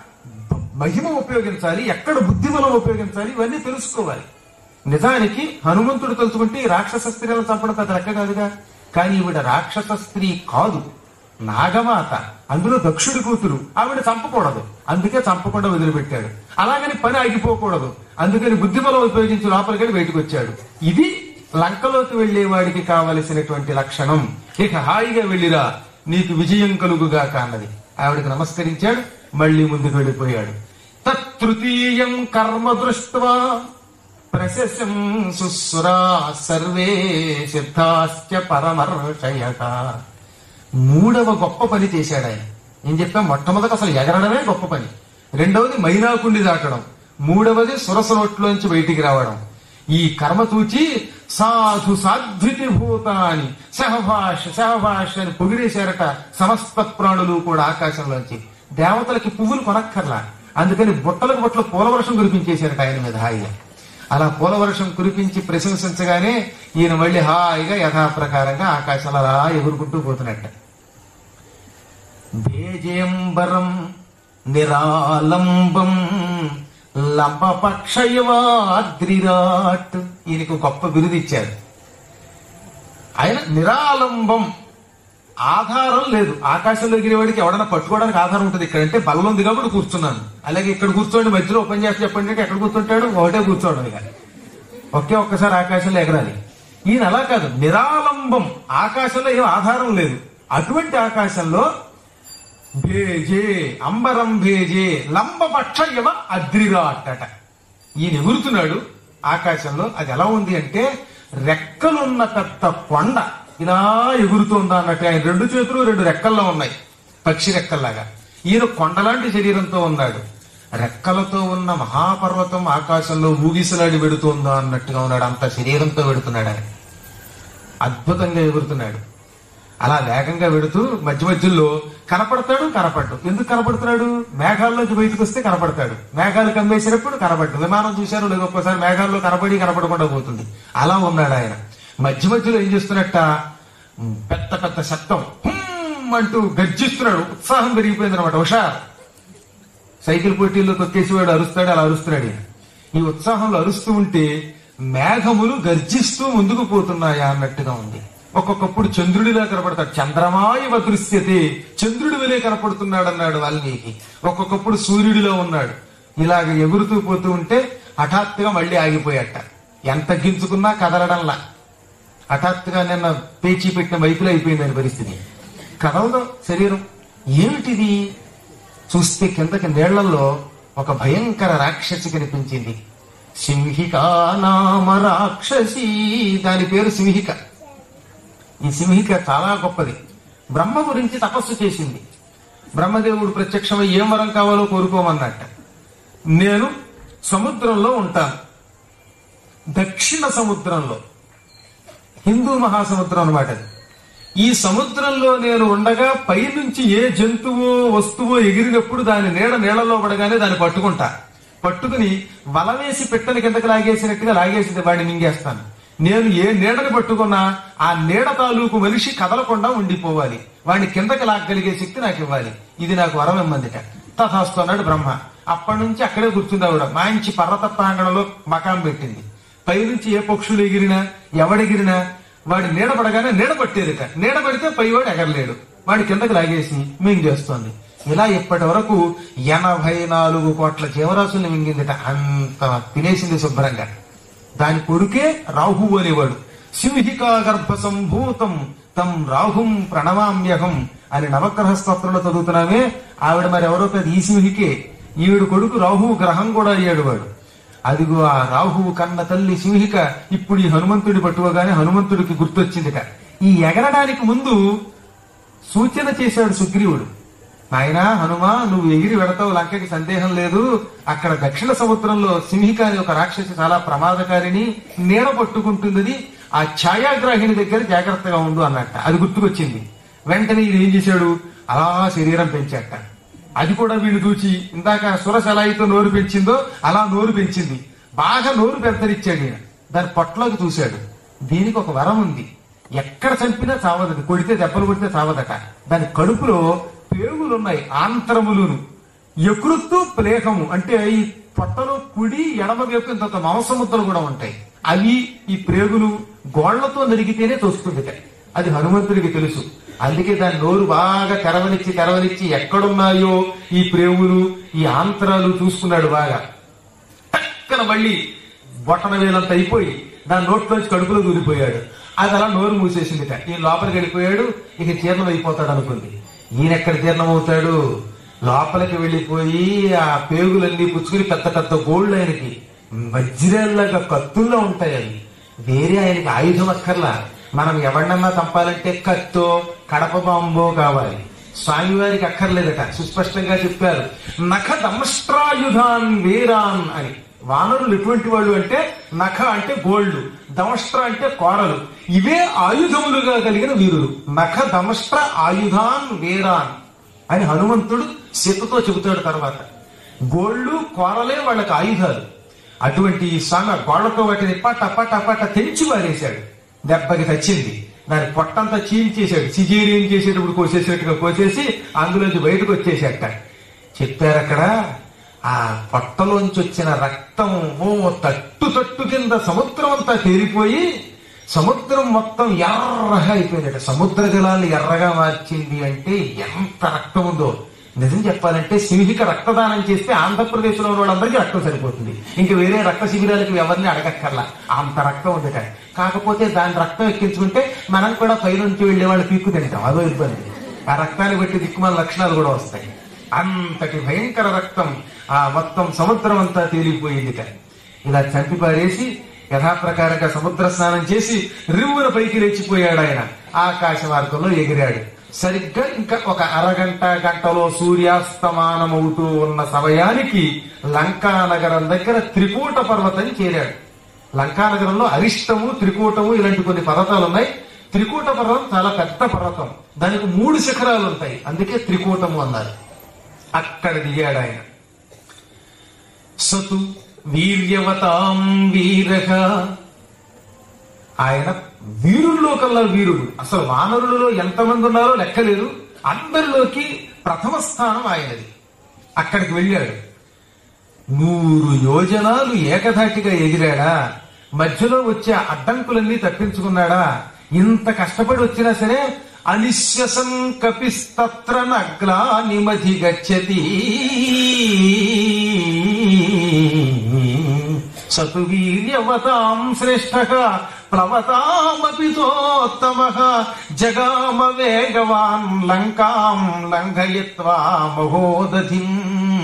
[SPEAKER 1] మహిమ ఉపయోగించాలి ఎక్కడ బుద్ధిబలం ఉపయోగించాలి ఇవన్నీ తెలుసుకోవాలి నిజానికి హనుమంతుడు తలుచుకుంటే ఈ రాక్షస స్త్రీలను చంపడం పెద్ద లెక్క కాదుగా కానీ ఈవిడ రాక్షస స్త్రీ కాదు నాగమాత అందులో దక్షుడి కూతురు ఆవిడ చంపకూడదు అందుకే చంపకుండా వదిలిపెట్టాడు అలాగని పని ఆగిపోకూడదు అందుకని బుద్ధిబలం ఉపయోగించి లోపలికి బయటకు వచ్చాడు ఇది లంకలోకి వెళ్లే వాడికి కావలసినటువంటి లక్షణం ఇక హాయిగా వెళ్ళిరా నీకు విజయం కలుగుగా కాన్నది ఆవిడకి నమస్కరించాడు మళ్ళీ ముందుకు వెళ్ళిపోయాడు తృతీయం కర్మ దృష్ట్వా ప్రశస్యం సుస్సురా సర్వే సిద్ధాశ్చ పరమర్షయత మూడవ గొప్ప పని చేశాడు ఆయన ఏం చెప్పాం మొట్టమొదట అసలు ఎగరడమే గొప్ప పని రెండవది మైనాకుండి దాటడం మూడవది సురస నోట్లోంచి బయటికి రావడం ఈ కర్మ చూచి సాధు సాధ్వితి భూతాని సహభాష సహభాష అని పొగిడేశారట సమస్త ప్రాణులు కూడా ఆకాశంలోంచి దేవతలకి పువ్వులు కొనక్కర్లా అందుకని బుట్టలకు బుట్టలు పూలవర్షం కురిపించేశారట ఆయన మీద హాయిగా అలా పూలవర్షం కురిపించి ప్రశంసించగానే ఈయన మళ్ళీ హాయిగా యథాప్రకారంగా ఆకాశంలో అలా ఎగురుకుంటూ పోతున్నట్ట భేజేంబరం నిరాలంబం లంబపక్షయవాద్రిరాట్ ఈయనకు గొప్ప బిరుదు ఇచ్చారు ఆయన నిరాలంబం ఆధారం లేదు ఆకాశంలో ఎగిరేవాడికి ఎవడన్నా పట్టుకోవడానికి ఆధారం ఉంటుంది ఇక్కడ అంటే బలం ఉంది కాబట్టి కూర్చున్నాను అలాగే ఇక్కడ కూర్చోండి మధ్యలో ఓపెన్ చేసి చెప్పండి అంటే ఎక్కడ కూర్చుంటాడు ఒకటే కూర్చోవడం ఇక ఒకే ఒక్కసారి ఆకాశంలో ఎగరాలి ఈయన అలా కాదు నిరాలంబం ఆకాశంలో ఏం ఆధారం లేదు అటువంటి ఆకాశంలో భేజే అంబరం భేజే లంబపక్ష ఇవ అద్రిరాట్ అట ఈయన ఎగురుతున్నాడు ఆకాశంలో అది ఎలా ఉంది అంటే రెక్కలున్న పెద్ద కొండ ఇలా ఎగురుతోందా అన్నట్టు ఆయన రెండు చేతులు రెండు రెక్కల్లో ఉన్నాయి పక్షి రెక్కల్లాగా ఈయన కొండలాంటి శరీరంతో ఉన్నాడు రెక్కలతో ఉన్న మహాపర్వతం ఆకాశంలో ఊగిసలాడి వెడుతోందా అన్నట్టుగా ఉన్నాడు అంత శరీరంతో వెడుతున్నాడు ఆయన అద్భుతంగా ఎగురుతున్నాడు అలా వేగంగా వెడుతూ మధ్య మధ్యలో కనపడతాడు కనపడ్డు ఎందుకు కనపడుతున్నాడు మేఘాల్లోంచి బయటకు వస్తే కనపడతాడు మేఘాలు కమ్మేసినప్పుడు కనపడ్డు విమానం చూశారు లేదు ఒక్కోసారి మేఘాల్లో కనపడి కనపడకుండా పోతుంది అలా ఉన్నాడు ఆయన మధ్య మధ్యలో ఏం చేస్తున్నట్ట పెద్ద పెద్ద శబ్దం హుమ్ అంటూ గర్జిస్తున్నాడు ఉత్సాహం పెరిగిపోయింది అనమాట హుషార్ సైకిల్ పోటీల్లో తొక్కేసేవాడు అరుస్తాడు అలా అరుస్తున్నాడు ఈయన. ఈ ఉత్సాహంలో అరుస్తూ ఉంటే మేఘములు గర్జిస్తూ ముందుకు పోతున్నాయా అన్నట్టుగా ఉంది ఒక్కొక్కప్పుడు చంద్రుడిలా కనపడతాడు చంద్రమాయవ దృశ్యతే చంద్రుడి వలె కనపడుతున్నాడు అన్నాడు వాల్మీకి ఒక్కొక్కప్పుడు సూర్యుడిలో ఉన్నాడు ఇలాగ ఎగురుతూ పోతూ ఉంటే హఠాత్తుగా మళ్ళీ ఆగిపోయాట ఎంత గించుకున్నా కదలడంలా హఠాత్తుగా నిన్న పేచీ పెట్టిన వైపులో అయిపోయింది ఆయన పరిస్థితి కదలదు శరీరం ఏమిటిది చూస్తే కిందకి నీళ్లలో ఒక భయంకర రాక్షసి కనిపించింది సింహిక నామ రాక్షసి దాని పేరు సింహిక ఈ సింహిక చాలా గొప్పది బ్రహ్మ గురించి తపస్సు చేసింది బ్రహ్మదేవుడు ప్రత్యక్షమై ఏం వరం కావాలో కోరుకోమన్నట్ట నేను సముద్రంలో ఉంటాను దక్షిణ సముద్రంలో హిందూ మహాసముద్రం అన్నమాట అది ఈ సముద్రంలో నేను ఉండగా పైనుంచి ఏ జంతువో వస్తువో ఎగిరినప్పుడు దాని నీడ నీళ్ళలో పడగానే దాన్ని పట్టుకుంటా పట్టుకుని వల వేసి పెట్టని కిందకి లాగేసినట్టుగా లాగేసి వాడిని మింగేస్తాను నేను ఏ నీడని పట్టుకున్నా ఆ నీడ తాలూకు మనిషి కదలకుండా ఉండిపోవాలి వాడిని కిందకి లాగగలిగే శక్తి నాకు ఇవ్వాలి ఇది నాకు వరం ఇమ్మందిట తథాస్తు అన్నాడు బ్రహ్మ అప్పటి నుంచి అక్కడే కూర్చుంది ఆవిడ మంచి పర్వత ప్రాంగణంలో మకాం పెట్టింది పైనుంచి ఏ పక్షులు ఎగిరినా ఎవడెగిరినా వాడి నీడ పడగానే నీడ పట్టేదిట నీడ పడితే పైవాడు ఎగరలేడు వాడి కిందకి లాగేసి మింగేస్తోంది ఇలా ఇప్పటి వరకు ఎనభై నాలుగు కోట్ల జీవరాశుల్ని మింగిందిట అంత తినేసింది శుభ్రంగా దాని కొడుకే రాహువు అనేవాడు సింహికా గర్భ సంభూతం తం రాహుం ప్రణమామ్యహం అని నవగ్రహ స్తోత్రంలో చదువుతున్నామే ఆవిడ మరి ఎవరో పెద్ద ఈ సింహికే ఈవిడ కొడుకు రాహువు గ్రహం కూడా అయ్యాడు వాడు అదిగో ఆ రాహువు కన్న తల్లి సింహిక ఇప్పుడు ఈ హనుమంతుడి పట్టుకోగానే హనుమంతుడికి గుర్తొచ్చిందిట ఈ ఎగరడానికి ముందు సూచన చేశాడు సుగ్రీవుడు నాయనా హనుమా నువ్వు ఎగిరి వెడతావు లంకకి సందేహం లేదు అక్కడ దక్షిణ సముద్రంలో సింహిక అనే ఒక రాక్షసి చాలా ప్రమాదకారిని నీడ పట్టుకుంటుందని ఆ ఛాయాగ్రాహిణి దగ్గర జాగ్రత్తగా ఉండు అన్నట్ట అది గుర్తుకొచ్చింది వెంటనే ఇది ఏం చేశాడు అలా శరీరం పెంచాట అది కూడా వీళ్ళు చూచి ఇందాక సురస ఎలా అయితే నోరు పెంచిందో అలా నోరు పెంచింది బాగా నోరు పెంతరిచ్చాడు ఈయన దాని పొట్టలోకి చూశాడు దీనికి ఒక వరం ఉంది ఎక్కడ చంపినా చావదది కొడితే దెబ్బలు కొడితే చావదట దాని కడుపులో పేగులున్నాయి ఆంతరములును యకృత్తు ప్లేహము అంటే ఈ పొట్టలో కుడి ఎడమ వైపు ఇంత మాంసముద్దలు కూడా ఉంటాయి అవి ఈ ప్రేగులు గోళ్లతో నరిగితేనే తోస్తుంది అది హనుమంతుడికి తెలుసు అందుకే దాని నోరు బాగా తెరవనిచ్చి తెరవనిచ్చి ఎక్కడున్నాయో ఈ ప్రేగులు ఈ ఆంతరాలు చూసుకున్నాడు బాగా టక్కన మళ్ళీ బొట్టన వేలంత అయిపోయి దాని నోట్లోంచి కడుపులో దూరిపోయాడు అది అలా నోరు మూసేసిందిట ఈ లోపలికి వెళ్ళిపోయాడు ఇక జీర్ణం అయిపోతాడు అనుకుంది ఈయన ఎక్కడ జీర్ణం అవుతాడు లోపలికి వెళ్ళిపోయి ఆ పేగులన్నీ పుచ్చుకుని పెద్ద పెద్ద గోళ్ళు ఆయనకి వజ్రాల్లాగా కత్తుల్లో ఉంటాయి అవి వేరే ఆయనకి ఆయుధం అక్కర్లా మనం ఎవరినన్నా చంపాలంటే కత్తో కడప బాంబో కావాలి స్వామివారికి అక్కర్లేదట సుస్పష్టంగా చెప్పారు నఖ దమష్ట్రాయుధాన్ వీరాన్ అని వానరులు ఎటువంటి వాళ్ళు అంటే నఖ అంటే గోల్డ్ దమష్ట్ర అంటే కోరలు ఇవే ఆయుధములుగా కలిగిన వీరులు నఖ దమష్ట్ర ఆయుధాన్ వీరాన్ అని హనుమంతుడు సీతతో చెబుతాడు తర్వాత గోళ్ళు కోరలే వాళ్ళకి ఆయుధాలు అటువంటి ఈ స్వామి ఆ గోళ్లతో వాటిని పట్ట పట్ట పట్ట తెంచి వారేశాడు దెబ్బకి తచ్చింది దాని పొట్టంతా చీల్చేశాడు సిజేరియన్ చేసేటప్పుడు కోసేసేట్టుగా కోసేసి అందులోంచి బయటకు వచ్చేసేట చెప్పారు అక్కడ ఆ పొట్టలోంచి వచ్చిన రక్తం ఓ తట్టు తట్టు కింద సముద్రం అంతా తేలిపోయి సముద్రం మొత్తం ఎర్రగా అయిపోయిందట సముద్ర జలాలు ఎర్రగా మార్చింది అంటే ఎంత రక్తం ఉందో నిజం చెప్పాలంటే సింహిక రక్తదానం చేస్తే ఆంధ్రప్రదేశ్ లో ఉన్న వాళ్ళందరికీ రక్తం సరిపోతుంది ఇంక వేరే రక్త శిబిరాలకు ఎవరిని అడగక్కర్లా అంత రక్తం ఉంది కానీ కాకపోతే దాని రక్తం ఎక్కించుకుంటే మనం కూడా పైనుంచి వెళ్లే వాళ్ళు పీక్కు తింటాం అదో ఇబ్బంది ఆ రక్తాన్ని బట్టి దిక్కుమాల లక్షణాలు కూడా వస్తాయి అంతటి భయంకర రక్తం ఆ మొత్తం సముద్రం అంతా తేలిపోయింది కానీ ఇలా చంపి పారేసి యథాప్రకారంగా సముద్ర స్నానం చేసి రివ్వున పైకి లేచిపోయాడు ఆయన ఆకాశ మార్గంలో ఎగిరాడు సరిగ్గా ఇంకా ఒక అరగంట గంటలో సూర్యాస్తమానమవుతూ ఉన్న సమయానికి లంకా నగరం దగ్గర త్రికూట పర్వతం చేరాడు లంకా నగరంలో అరిష్టము త్రికూటము ఇలాంటి కొన్ని పర్వతాలు ఉన్నాయి త్రికూట పర్వతం చాలా పెద్ద పర్వతం దానికి మూడు శిఖరాలు ఉంటాయి అందుకే త్రికూటము అన్నారు అక్కడ దిగాడు ఆయన సతు వీర్యవతాం వీరగా ఆయన వీరుల్లో కల్లా వీరుడు అసలు వానరులలో ఎంతమంది ఉన్నారో లెక్కలేదు అందరిలోకి ప్రథమ స్థానం ఆయనది అక్కడికి వెళ్ళాడు నూరు యోజనాలు ఏకధాటిగా ఎగిరాడా మధ్యలో వచ్చే అడ్డంకులన్నీ తప్పించుకున్నాడా ఇంత కష్టపడి వచ్చినా సరే అనిశ్వసం కపిస్తత్ర నగ్లానిమధి గచ్చతి సతువీర్యవతాం శ్రేష్ఠ ప్లవతామపి తోత్తమ జగామ వేగవాన్ లంకాం లంఘయత్వా మహోదధిం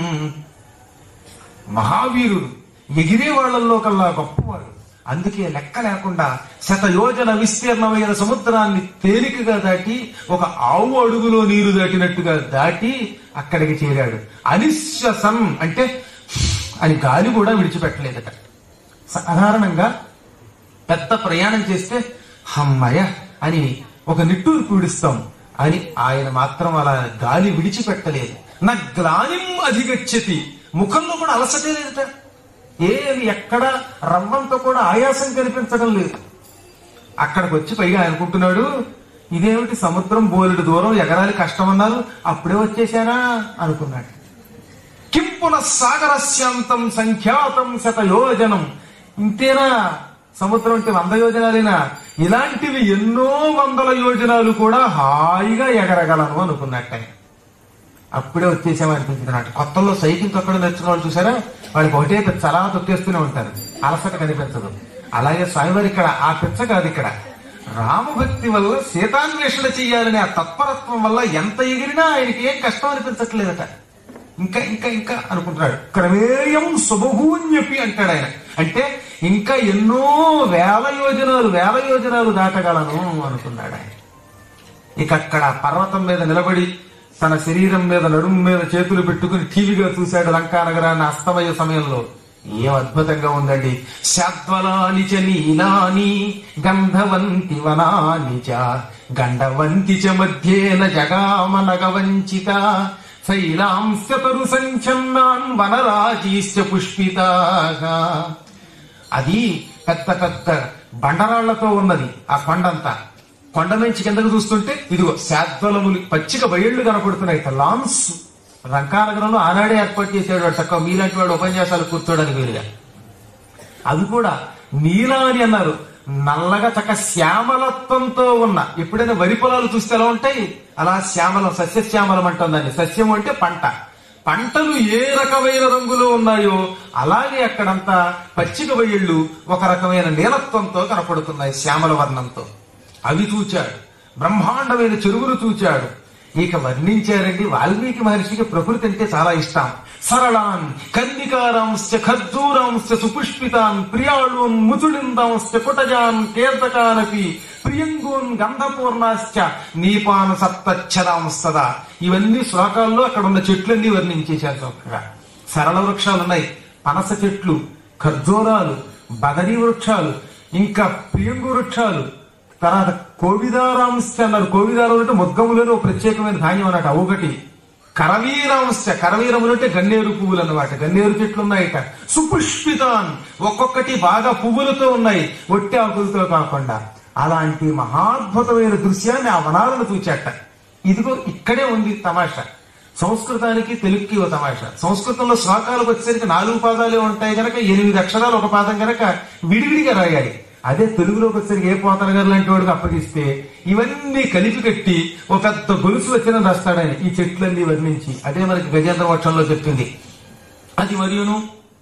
[SPEAKER 1] మహావీరుడు ఎగిరే వాళ్ళల్లో కల్లా గొప్పవాడు అందుకే లెక్క లేకుండా శతయోజన విస్తీర్ణమైన సముద్రాన్ని తేలికగా దాటి ఒక ఆవు అడుగులో నీరు దాటినట్టుగా దాటి అక్కడికి చేరాడు అనిశ్వసం అంటే అని గాలి కూడా విడిచిపెట్టలేదట సాధారణంగా పెద్ద ప్రయాణం చేస్తే హమ్మయ్య అని ఒక నిట్టూరు పీడిస్తాం అని ఆయన మాత్రం అలా గాలి విడిచిపెట్టలేదు నా గ్లానిం అధిగచ్చతి ముఖంలో కూడా అలసటే లేదట ఏది ఎక్కడ రవ్వంతో కూడా ఆయాసం కనిపించడం లేదు అక్కడికి వచ్చి పైగా అనుకుంటున్నాడు ఇదేమిటి సముద్రం బోలెడు దూరం ఎగరాలి కష్టం అన్నారు అప్పుడే వచ్చేసానా అనుకున్నాడు కిం పునః సాగరస్యాంతం సంఖ్యాతం శతయోజనం ఇంతేనా సముద్రం అంటే వంద యోజనాలేనా ఇలాంటివి ఎన్నో వందల యోజనాలు కూడా హాయిగా ఎగరగలను అనుకున్నట్టే అప్పుడే వచ్చేసామనిపించింది నాకు కొత్తలో సైకిల్ తొక్కడం నేర్చుకున్న వాళ్ళు చూసారా వాళ్ళకి ఒకటే పిచ్చ అలా తొక్కేస్తూనే ఉంటారు అలసట కనిపించదు అలాగే స్వామివారి ఇక్కడ ఆ పిచ్చ కాదు ఇక్కడ రామభక్తి వల్ల సీతాన్వేషణ చెయ్యాలనే ఆ తత్పరత్వం వల్ల ఎంత ఎగిరినా ఆయనకి ఏం కష్టం అనిపించట్లేదట ఇంకా ఇంకా ఇంకా అనుకుంటున్నాడు క్రమేయం సుబహూన్యపి అంటాడు ఆయన అంటే ఇంకా ఎన్నో వేల యోజనాలు వేల యోజనాలు దాటగలను అనుకున్నాడు ఆయన ఇక అక్కడ పర్వతం మీద నిలబడి తన శరీరం మీద నడుము మీద చేతులు పెట్టుకుని టీవీగా చూశాడు లంకా నగరాన్ని అస్తమయ సమయంలో ఏం అద్భుతంగా ఉందండి శాద్వలాని చ నీలాని గంధవంతి వనాని చ గండవంతి చ మధ్యేన జగామ నగవంచిత శైలాంశతరు సంచన్నాన్ వనరాజీశ్చ పుష్పితాగా అది పెద్ద పెద్ద బండరాళ్లతో ఉన్నది ఆ కొండంతా కొండ నుంచి కిందకు చూస్తుంటే ఇదిగో శాద్వలములు పచ్చిక బయళ్లు కనపడుతున్నాయి లాన్స్ రంకానగరంలో ఆనాడే ఏర్పాటు చేసాడు వాడు చక్కగా మీలాంటి వాడు ఉపన్యాసాలు కూర్చోడానికి వీలుగా అవి కూడా నీలా అని అన్నారు నల్లగా చక్క శ్యామలత్వంతో ఉన్న ఎప్పుడైనా వరి పొలాలు చూస్తే ఎలా ఉంటాయి అలా శ్యామలం సస్యశ్యామలం అంటాం దాన్ని సస్యం అంటే పంట పంటలు ఏ రకమైన రంగులో ఉన్నాయో అలాగే అక్కడంతా పచ్చిక బయళ్ళు ఒక రకమైన నీలత్వంతో కనపడుతున్నాయి శ్యామల వర్ణంతో అవి చూచాడు బ్రహ్మాండమైన చెరువులు చూచాడు ఇక వర్ణించారండి వాల్మీకి మహర్షికి ప్రకృతి అంటే చాలా ఇష్టం సరళాన్ కన్నికారాంశ్చ ఖర్జూరాంశ్చ సుపుష్పితాన్ ప్రియాళూన్ ముచుడిందాంశ్చ కుటజాన్ కేర్తకానపి ప్రియంగూన్ గంధపూర్ణాశ్చ నీపాన సప్తచ్చదాంస్తదా ఇవన్నీ శ్లోకాల్లో అక్కడ ఉన్న చెట్లన్నీ వర్ణించేశారు చక్కగా సరళ వృక్షాలు ఉన్నాయి పనస చెట్లు ఖర్జూరాలు బదరీ వృక్షాలు ఇంకా ప్రియంగు వృక్షాలు తర్వాత కోవిదారాంశ అన్నారు కోవిదారం అంటే ముగ్గములను ఒక ప్రత్యేకమైన ధాన్యం అన్నట్టు ఆ ఒకటి కరవీరాంశ కరవీరములు అంటే గన్నేరు పువ్వులు అన్నమాట గన్నేరు చెట్లు ఉన్నాయిట సుపుష్పితాన్ ఒక్కొక్కటి బాగా పువ్వులతో ఉన్నాయి ఒట్టి ఆకులతో కాకుండా అలాంటి మహాద్భుతమైన దృశ్యాన్ని ఆ వనాలను చూచాట ఇదిగో ఇక్కడే ఉంది తమాషా సంస్కృతానికి తెలుగుకి ఓ తమాషా సంస్కృతంలో శ్లోకాలకు వచ్చేసరికి నాలుగు పాదాలే ఉంటాయి గనక ఎనిమిది అక్షరాలు ఒక పాదం గనక విడివిడిగా రాయాలి అదే తెలుగులోకి వచ్చేసరికి ఏ పోతన గారు లాంటి వాడికి అప్పగిస్తే ఇవన్నీ కలిపి కట్టి ఒక పెద్ద గొలుసు వచ్చిన రాస్తాడని ఈ చెట్లన్నీ వర్ణించి అదే మనకి గజేంద్ర వక్షంలో చెప్తుంది అది మరియును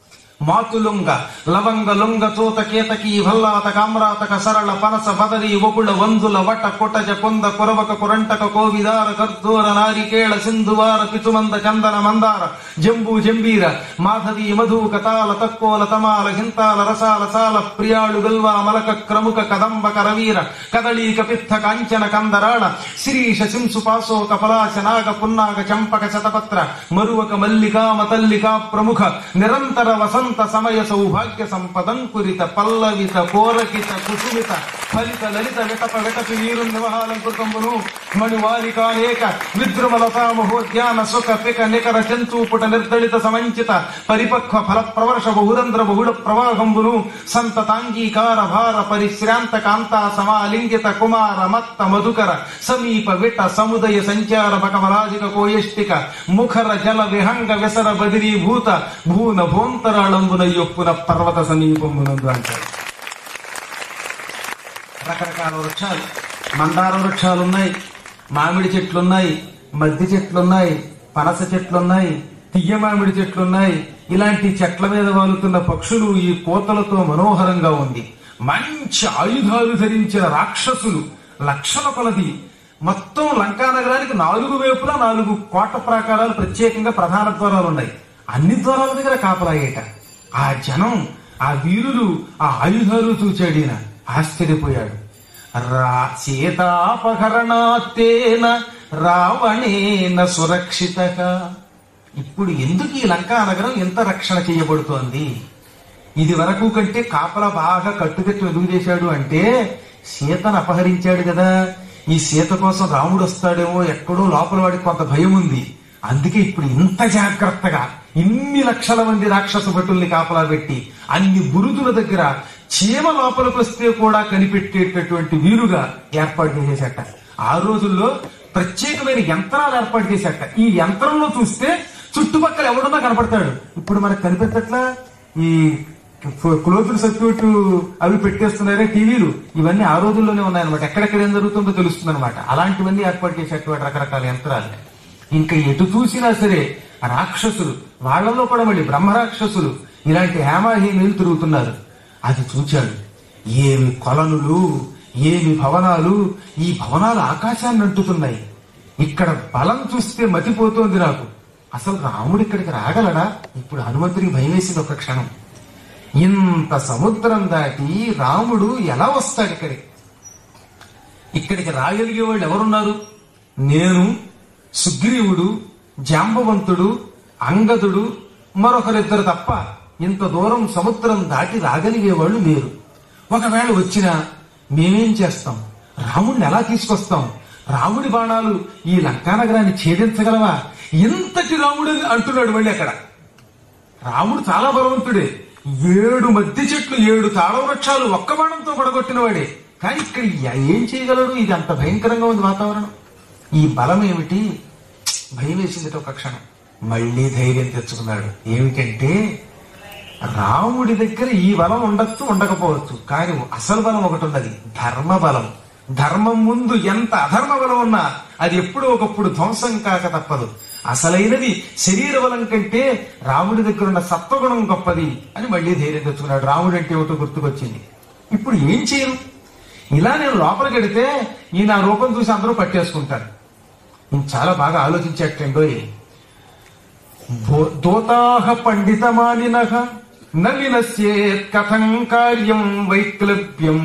[SPEAKER 1] మాతులుంగ లవంగ లుంగ చోత కేతకి భల్లాత కామ్రాతక సరళ పనస బదరి ఒకుళ వంజుల వట కొటజ కొంద కొరవక కురంటక కోవిదార కర్దూర నారికేళ సింధువార పిచుమంద చందన మందార జంబూ జంబీర మాధవి మధుక తాల తక్కోల తమాల హింతాల రసాల సాల ప్రియాళు గల్వా మలక క్రముక కదంబ కరవీర కదళీక పిత్త కాంచన కందరాళ శిరీష శింసు పాసో కపలాచ నాగ పున్నాగ చంపక శతపత్ర మరువక మల్లికా మతల్లికా ప్రముఖ నిరంతర వసంత సమయ సౌభాగ్య సంపదంకురిత పల్లవిత కోరకిత కుసుమిత ఫలిత లలిత విటప విటపి వీరు నివహాలంకృతమును మణివారికానేక విద్రుమలతా మహోద్యాన సుఖ పిక నికర చంచూపుట నిర్దళిత సమంచిత పరిపక్వ ఫల ప్రవర్ష బహురంధ్ర బహుళ ప్రవాహంబును సంతతాంగీకార భార పరిశ్రాంత కాంతా సమాలింగిత కుమార మత్త మధుకర సమీప విట సముదయ సంచార బకమరాజిక కోయష్టిక ముఖర జల విహంగ విసర బదిరీభూత భూన భోంతరాళంబున యొప్పున పర్వత సమీపమునందు అంటారు రకరకాల వృక్షాలు మందార వృక్షాలు ఉన్నాయి మామిడి చెట్లున్నాయి మద్ది చెట్లున్నాయి పనస చెట్లున్నాయి తియ్య మామిడి చెట్లున్నాయి ఇలాంటి చెట్ల మీద వాలుతున్న పక్షులు ఈ కోతలతో మనోహరంగా ఉంది మంచి ఆయుధాలు ధరించిన రాక్షసులు లక్షల కొలది మొత్తం లంకా నగరానికి నాలుగు వైపులా నాలుగు కోట ప్రాకారాలు ప్రత్యేకంగా ప్రధాన ద్వారాలు ఉన్నాయి అన్ని ద్వారాల దగ్గర కాపలాయేట ఆ జనం ఆ వీరులు ఆ ఆయుధాలు చూచాడు ఈయన ఆశ్చర్యపోయాడు రా సీతాపహరణాత్తేన రావణేన సురక్షిత ఇప్పుడు ఎందుకు ఈ లంకా నగరం ఎంత రక్షణ చేయబడుతోంది ఇది వరకు కంటే కాపలా బాగా కట్టుకట్టి ఎదుగు చేశాడు అంటే సీతను అపహరించాడు కదా ఈ సీత కోసం రాముడు వస్తాడేమో ఎక్కడో లోపల వాడికి కొంత భయం ఉంది అందుకే ఇప్పుడు ఇంత జాగ్రత్తగా ఇన్ని లక్షల మంది రాక్షస భటుల్ని కాపలా పెట్టి అన్ని బురుదుల దగ్గర చీమ లోపలికి వస్తే కూడా కనిపెట్టేటటువంటి వీరుగా ఏర్పాటు చేసేట ఆ రోజుల్లో ప్రత్యేకమైన యంత్రాలు ఏర్పాటు చేశాట ఈ యంత్రంలో చూస్తే చుట్టుపక్కల ఎవడున్నా కనపడతాడు ఇప్పుడు మనకు కనిపించట్లా ఈ క్లోజ్డ్ సర్క్యూట్ అవి పెట్టేస్తున్నారే టీవీలు ఇవన్నీ ఆ రోజుల్లోనే ఉన్నాయన్నమాట ఎక్కడెక్కడ ఏం జరుగుతుందో తెలుస్తుంది అనమాట అలాంటివన్నీ ఏర్పాటు చేసేటువంటి రకరకాల యంత్రాలు ఇంకా ఎటు చూసినా సరే రాక్షసులు వాళ్ళలో కూడా మళ్ళీ బ్రహ్మ రాక్షసులు ఇలాంటి హేమాహీనులు తిరుగుతున్నారు అది చూచాడు ఏమి కొలనులు ఏమి భవనాలు ఈ భవనాలు ఆకాశాన్ని అంటుతున్నాయి ఇక్కడ బలం చూస్తే మతిపోతోంది నాకు అసలు రాముడు ఇక్కడికి రాగలడా ఇప్పుడు హనుమంతుడికి భయం వేసింది ఒక క్షణం ఇంత సముద్రం దాటి రాముడు ఎలా వస్తాడు ఇక్కడికి ఇక్కడికి రాగలిగే వాళ్ళు ఎవరున్నారు నేను సుగ్రీవుడు జాంబవంతుడు అంగదుడు మరొకరిద్దరు తప్ప ఇంత దూరం సముద్రం దాటి రాగలిగే వాళ్ళు లేరు ఒకవేళ వచ్చినా మేమేం చేస్తాం రాముడిని ఎలా తీసుకొస్తాం రాముడి బాణాలు ఈ లంకానగరాన్ని ఛేదించగలవా ఇంతటి రాముడు అంటున్నాడు మళ్ళీ అక్కడ రాముడు చాలా బలవంతుడే ఏడు మధ్య చెట్లు ఏడు తాళ వృక్షాలు ఒక్క బాణంతో పడగొట్టిన వాడే కానీ ఇక్కడ ఎ- ఏం చేయగలడు ఇది అంత భయంకరంగా ఉంది వాతావరణం ఈ బలం ఏమిటి భయం వేసింది ఒక క్షణం మళ్ళీ ధైర్యం తెచ్చుకున్నాడు ఏమిటంటే రాముడి దగ్గర ఈ బలం ఉండొచ్చు ఉండకపోవచ్చు కానీ అసలు బలం ఒకటి ఉన్నది ధర్మ బలం ధర్మం ముందు ఎంత అధర్మ బలం ఉన్నా అది ఎప్పుడో ఒకప్పుడు ధ్వంసం కాక తప్పదు అసలైనది శరీర బలం కంటే రాముడి దగ్గర ఉన్న సత్వగుణం గొప్పది అని మళ్ళీ ధైర్యం తెచ్చుకున్నాడు రాముడు అంటే ఏమిటో గుర్తుకొచ్చింది ఇప్పుడు ఏం చేయను ఇలా నేను లోపలికి వెడితే ఈ నా రూపం చూసి అందరూ పట్టేసుకుంటారు నేను చాలా బాగా ఆలోచించేటండోయ్ భో- దోతాహ పండితమాలిన నలినస్యేత్ కథం కార్యం వైక్లభ్యం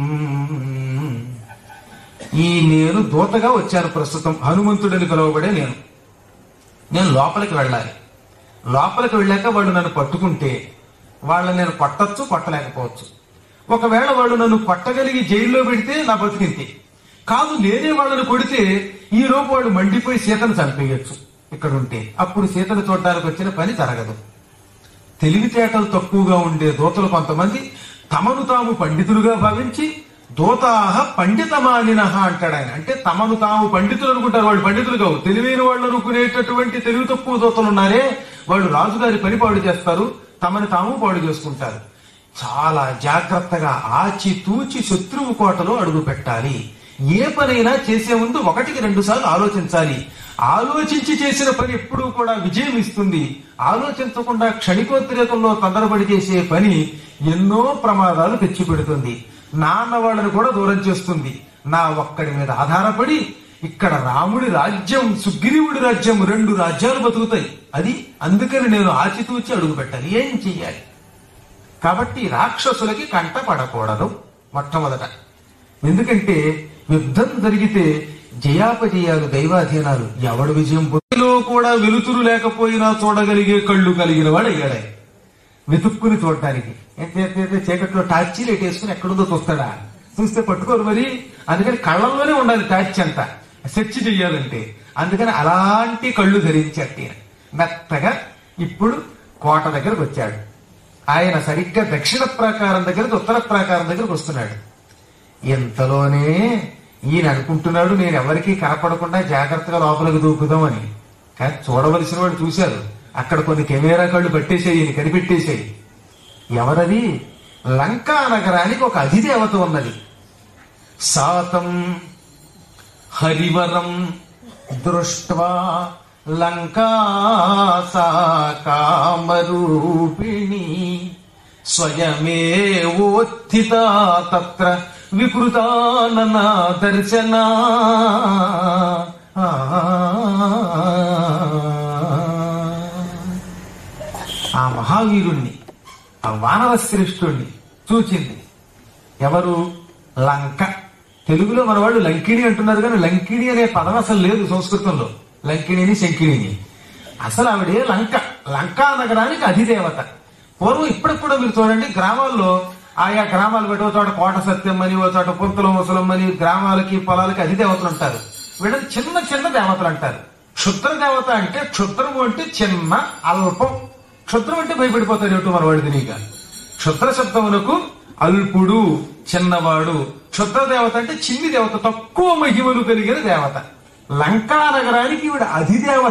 [SPEAKER 1] ఈ నేను దూతగా వచ్చాను ప్రస్తుతం హనుమంతుడని పిలువబడే నేను నేను లోపలికి వెళ్ళాలి లోపలికి వెళ్ళాక వాళ్ళు నన్ను పట్టుకుంటే వాళ్ళని నేను కొట్టచ్చు కొట్టలేకపోవచ్చు ఒకవేళ వాళ్ళు నన్ను కొట్టగలిగి జైల్లో పెడితే నా బతికింతే కాదు నేనే వాళ్ళని కొడితే ఈ లోపు వాళ్ళు మండిపోయి సీతను చంపేయచ్చు ఇక్కడ ఉంటే అప్పుడు సీతను చూడడానికి వచ్చిన పని జరగదు తెలివితేటలు తక్కువగా ఉండే దూతలు కొంతమంది తమను తాము పండితులుగా భావించి దూతాహ పండితమానినహ అంటాడు ఆయన అంటే తమను తాము పండితులు అనుకుంటారు వాళ్ళు పండితులు కావు తెలివైన వాళ్ళు అనుకునేటటువంటి తెలివి తక్కువ దూతలు ఉన్నారే వాళ్ళు రాజుగారి పని పాడు చేస్తారు తమను తాము పాడు చేసుకుంటారు చాలా జాగ్రత్తగా ఆచి తూచి శత్రువు కోటలో అడుగు పెట్టాలి ఏ పనైనా చేసే ముందు ఒకటికి రెండు సార్లు ఆలోచించాలి ఆలోచించి చేసిన పని ఎప్పుడూ కూడా విజయం ఇస్తుంది ఆలోచించకుండా క్షణికోద్రేకంలో తొందరపడి చేసే పని ఎన్నో ప్రమాదాలు తెచ్చిపెడుతుంది నాన్న వాళ్ళని కూడా దూరం చేస్తుంది నా ఒక్కడి మీద ఆధారపడి ఇక్కడ రాముడి రాజ్యం సుగ్రీవుడి రాజ్యం రెండు రాజ్యాలు బతుకుతాయి అది అందుకని నేను ఆచితూచి అడుగు పెట్టాలి ఏం చెయ్యాలి కాబట్టి రాక్షసులకి కంట పడకూడదు మొట్టమొదట ఎందుకంటే యుద్ధం జరిగితే జయాపజయాలు దైవాధీనాలు ఎవడు విజయం పొందిలో కూడా వెలుతురు లేకపోయినా చూడగలిగే కళ్ళు కలిగిన వాడు అయ్యాడే వెతుక్కుని చూడటానికి ఎంత ఎంత ఎంత చీకట్లో టార్చీ వేసుకుని ఎక్కడుందో చూస్తాడా చూస్తే పట్టుకోరు మరి అందుకని కళ్ళల్లోనే ఉండాలి టార్చ్ అంతా సెర్చ్ చెయ్యాలంటే అందుకని అలాంటి కళ్ళు ధరించట్టే మెత్తగా ఇప్పుడు కోట దగ్గరకు వచ్చాడు ఆయన సరిగ్గా దక్షిణ ప్రాకారం దగ్గరకు ఉత్తర ప్రాకారం దగ్గరకు వస్తున్నాడు ఇంతలోనే ఈయన అనుకుంటున్నాడు నేను ఎవరికీ కనపడకుండా జాగ్రత్తగా లోపలికి దూకుదామని కానీ చూడవలసిన వాడు చూశారు అక్కడ కొన్ని కెమెరా కళ్ళు పట్టేసాయి ఈయన కనిపెట్టేసాయి ఎవరది లంకా నగరానికి ఒక అధిదేవత ఉన్నది సాతం హరివరం దృష్ట్వా లంకా సా కామరూపిణి స్వయమేవోత్థిత తత్ర వికృతానన దర్శనా ఆ మహావీరుణ్ణి ఆ వానర శ్రేష్ఠుణ్ణి చూచింది ఎవరు లంక తెలుగులో మన వాళ్ళు లంకిణి అంటున్నారు కానీ లంకిణి అనే పదం అసలు లేదు సంస్కృతంలో లంకిణిని శంకిణిని అసలు ఆవిడే లంక లంకా నగరానికి అధిదేవత పూర్వం ఇప్పటికి కూడా మీరు చూడండి గ్రామాల్లో ఆయా గ్రామాలు పెట్టి ఓ చోట కోట సత్యం అని ఓ చోట పుంతల ముసలం అని గ్రామాలకి పొలాలకి అధిదేవతలు అంటారు వీళ్ళని చిన్న చిన్న దేవతలు అంటారు క్షుద్ర దేవత అంటే క్షుద్రము అంటే చిన్న అల్పం క్షుద్రం అంటే భయపడిపోతారు ఏమిటో మన వాడి తెలియక క్షుద్ర శబ్దమునకు అల్పుడు చిన్నవాడు క్షుద్ర దేవత అంటే చిన్ని దేవత తక్కువ మహిమలు కలిగిన దేవత లంకా నగరానికి ఈవిడ అధిదేవత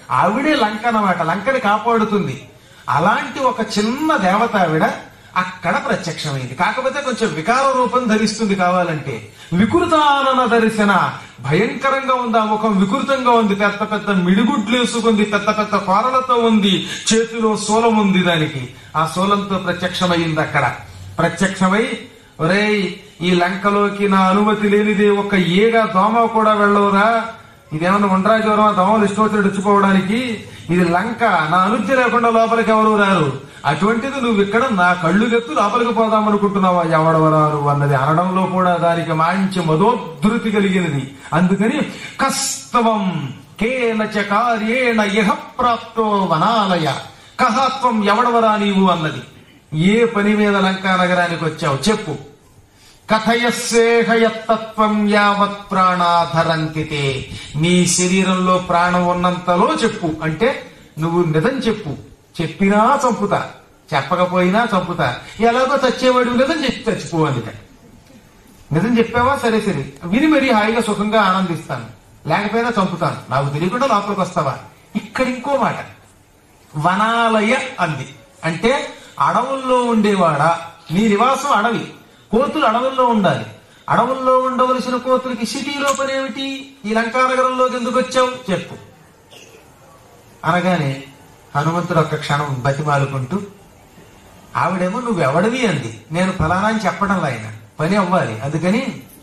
[SPEAKER 1] ఆవిడే లంక అన్నమాట లంకని కాపాడుతుంది అలాంటి ఒక చిన్న దేవత ఆవిడ అక్కడ ప్రత్యక్షమైంది కాకపోతే కొంచెం వికార రూపం ధరిస్తుంది కావాలంటే వికృతానన దర్శన భయంకరంగా ఉంది ఆ ముఖం వికృతంగా ఉంది పెద్ద పెద్ద మిడిగుడ్లు వేసుకుంది పెద్ద పెద్ద కోరలతో ఉంది చేతిలో శూలం ఉంది దానికి ఆ శూలంతో ప్రత్యక్షమైంది అక్కడ ప్రత్యక్షమై ఒరేయ్ ఈ లంకలోకి నా అనుమతి లేనిదే ఒక ఈగ దోమ కూడా వెళ్ళవురా ఇదేమన్నా ఉండరా జ్వరం దోమలు ఇష్టం వచ్చినట్టు వచ్చిపోవడానికి ఇది లంక నా అనుజ్ఞ లేకుండా లోపలికి ఎవరు రారు అటువంటిది నువ్వు ఇక్కడ నా కళ్ళు గెత్తు లోపలికి పోదాం అనుకుంటున్నావా ఎవడవరారు అన్నది అనడంలో కూడా దానికి మంచి మదోద్ధృతి కలిగినది అందుకని కస్తవం కేనచ కార్యేణ ఇహ ప్రాప్తో వనాలయ కహత్వం ఎవడవరా నీవు అన్నది ఏ పని మీద లంకా నగరానికి వచ్చావు చెప్పు కథయస్సేహయత్తత్వం యావత్ ప్రాణాధరంతితే నీ శరీరంలో ప్రాణం ఉన్నంతలో చెప్పు అంటే నువ్వు నిజం చెప్పు చెప్పినా చంపుతా చెప్పకపోయినా చంపుతా ఎలాగో చచ్చేవాడు నిజం చెప్పి చచ్చిపోవాలి నిజం చెప్పావా సరే సరే విని మరీ హాయిగా సుఖంగా ఆనందిస్తాను లేకపోయినా చంపుతాను నాకు తెలియకుండా లోపలికి వస్తావా ఇక్కడ ఇంకో మాట వనాలయ అంది అంటే అడవుల్లో ఉండేవాడా నీ నివాసం అడవి కోతులు అడవుల్లో ఉండాలి అడవుల్లో ఉండవలసిన కోతులకి సిటీలో పనేమిటి ఈ లంకానగరంలోకి ఎందుకు వచ్చావు చెప్పు అనగానే హనుమంతుడు ఒక్క క్షణం బతిమాలుకుంటూ ఆవిడేమో నువ్వెవడివి అంది నేను ఫలానా అని చెప్పడం ఆయన పని అవ్వాలి అందుకని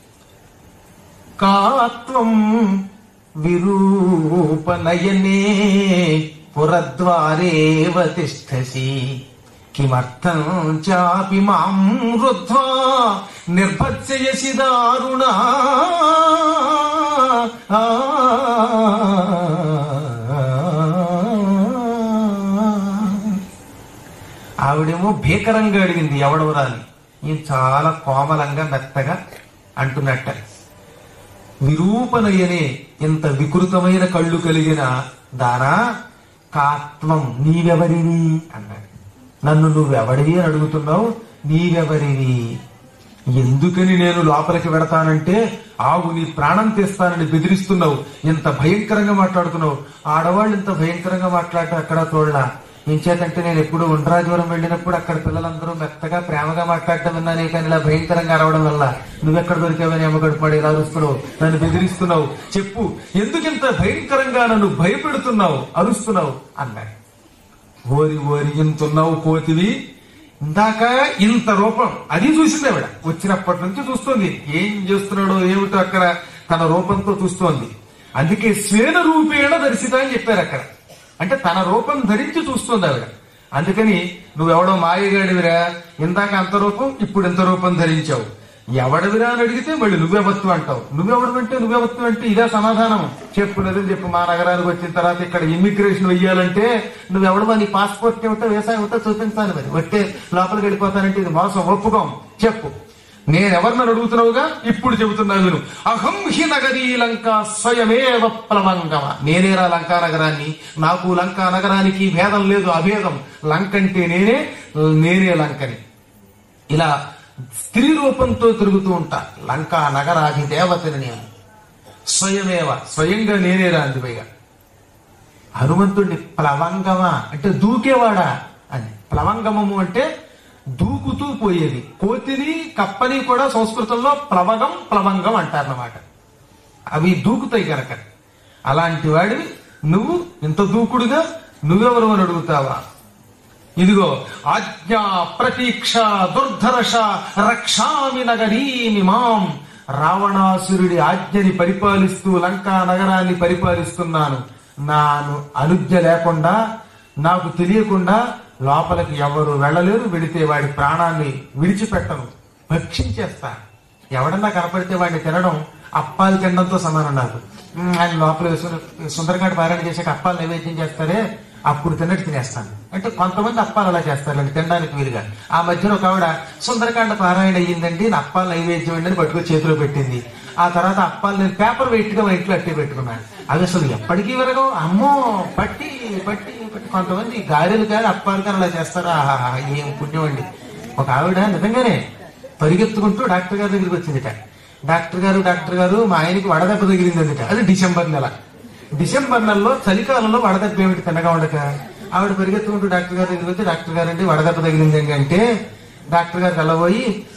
[SPEAKER 1] కాత్వం విరూపనయనే పురద్వారేవ తిష్టసి కిమర్థం చాపి మాం రుద్ధ్వా నిర్భత్సయసి దారుణా ఆవిడేమో భీకరంగా అడిగింది ఎవడవరాలి ఈయన చాలా కోమలంగా మెత్తగా అంటున్నట్ట విరూపనయనే ఇంత వికృతమైన కళ్ళు కలిగిన దానా కాత్వం నీవెవరివి అన్నాడు నన్ను నువ్వెవడివి అని అడుగుతున్నావు నీవెవరివి ఎందుకని నేను లోపలికి వెడతానంటే ఆవు నీ ప్రాణం తీస్తానని బెదిరిస్తున్నావు ఇంత భయంకరంగా మాట్లాడుతున్నావు ఆడవాళ్ళు ఇంత భయంకరంగా మాట్లాడటం అక్కడ తోళ్ళ ఏం చేతంటే నేను ఎప్పుడు ఉండ్రాజవరం వెళ్ళినప్పుడు అక్కడ పిల్లలందరూ మెత్తగా ప్రేమగా మాట్లాడటం విన్నానే కానీ ఇలా భయంకరంగా అరవడం వల్ల నువ్వెక్కడ దొరికావని అమ్మగడు పడి ఇలా అరుస్తున్నావు నన్ను బెదిరిస్తున్నావు చెప్పు ఎందుకింత భయంకరంగా నన్ను భయపెడుతున్నావు అరుస్తున్నావు అన్నాడు ఓరి ఓరి ఇంతున్నావు కోతివి ఇందాక ఇంత రూపం అది చూసింది ఆవిడ వచ్చినప్పటి నుంచి చూస్తోంది ఏం చేస్తున్నాడో ఏమిటో అక్కడ తన రూపంతో చూస్తోంది అందుకే స్వేన రూపేణ దర్శిత అని చెప్పారు అక్కడ అంటే తన రూపం ధరించి చూస్తోంది ఆవిడ అందుకని నువ్వెవడో మాయగాడివిరా ఇందాక అంత రూపం ఇప్పుడు ఇంత రూపం ధరించావు ఎవడవిరా అని అడిగితే మళ్ళీ నువ్వే వత్తు అంటావు నువ్వెవడు అంటే నువ్వే వత్తు అంటే ఇదే సమాధానం చెప్పు నిజం చెప్పు మా నగరానికి వచ్చిన తర్వాత ఇక్కడ ఇమ్మిగ్రేషన్ వెయ్యాలంటే నువ్వెవడమో నీ పాస్పోర్ట్ ఏమిటో వ్యవసాయం ఏమిటో చూపించాలి మరి వట్టే లోపలికి వెళ్ళిపోతానంటే ఇది మోసం ఒప్పుకోం చెప్పు నేనెవరిని అడుగుతున్నావుగా ఇప్పుడు చెబుతున్నా విను అహం హి నగరీ లంక స్వయమేవ ప్లవంగమ నేనేరా లంకా నగరాన్ని నాకు లంకా నగరానికి భేదం లేదు అభేదం లంక అంటే నేనే నేనే లంకని ఇలా స్త్రీ రూపంతో తిరుగుతూ ఉంటా లంకా నగరాధి దేవతని నేను స్వయమేవ స్వయంగా నేనే రాంది పైగా హనుమంతుడిని ప్లవంగమా అంటే దూకేవాడా అని ప్లవంగమము అంటే దూకుతూ పోయేది కోతిని కప్పని కూడా సంస్కృతంలో ప్లవగం ప్లవంగం అంటారన్నమాట అవి దూకుతాయి కనుక అలాంటి వాడివి నువ్వు ఇంత దూకుడుగా నువ్వెవరు అని అడుగుతావా ఇదిగో ఆజ్ఞా ప్రతీక్ష దుర్ధరష రక్షామి నగరీమి మాం రావణాసురుడి ఆజ్ఞని పరిపాలిస్తూ లంకా నగరాన్ని పరిపాలిస్తున్నాను నాను అనుజ్ఞ లేకుండా నాకు తెలియకుండా లోపలికి ఎవరు వెళ్ళలేరు వెళితే వాడి ప్రాణాన్ని విడిచిపెట్టను భక్షించేస్తా ఎవడన్నా కనపడితే వాడిని తినడం అప్పాలు తినడంతో సమానం నాకు ఉమ్, ఆయన లోపల వేసుకుని సుందరకాండ పారాయణ చేసాక అప్పాలు నైవేద్యం చేస్తారే అప్పుడు తిన్నట్టు తినేస్తాను అంటే కొంతమంది అప్పాలు అలా చేస్తారు తినడానికి వీలుగా ఆ మధ్యన ఒక ఆవిడ సుందరకాండ పారాయణ అయ్యిందండి నా అప్పాలు నైవేద్యం అండి అని పట్టుకొని చేతిలో పెట్టింది ఆ తర్వాత అప్పాలు నేను పేపర్ వెయిట్ గా మా ఇంట్లో అట్టే పెట్టుకున్నాను అవి అసలు ఎప్పటికీ విరగవు అమ్మో పట్టి పట్టి పట్టి కొంతమంది గారెలు కానీ అప్పాలు కానీ అలా చేస్తారు ఆహాహా ఏం పుణ్యం అండి ఒక ఆవిడ నిజంగానే పరిగెత్తుకుంటూ డాక్టర్ గారి దగ్గరికి వచ్చిందిట డాక్టర్ గారు డాక్టర్ గారు మా ఆయనకి వడదెబ్బ తగిలింది అందుట అది డిసెంబర్ నెల డిసెంబర్ నెలలో చలికాలంలో వడదెబ్బ ఏమిటి తినగా ఉండక ఆవిడ పరిగెత్తుకుంటూ డాక్టర్ గారి దగ్గరికి వచ్చి డాక్టర్ గారు అండి వడదెబ్బ తగిలింది అంటే డాక్టర్ గారికి వెళ్ళబోయి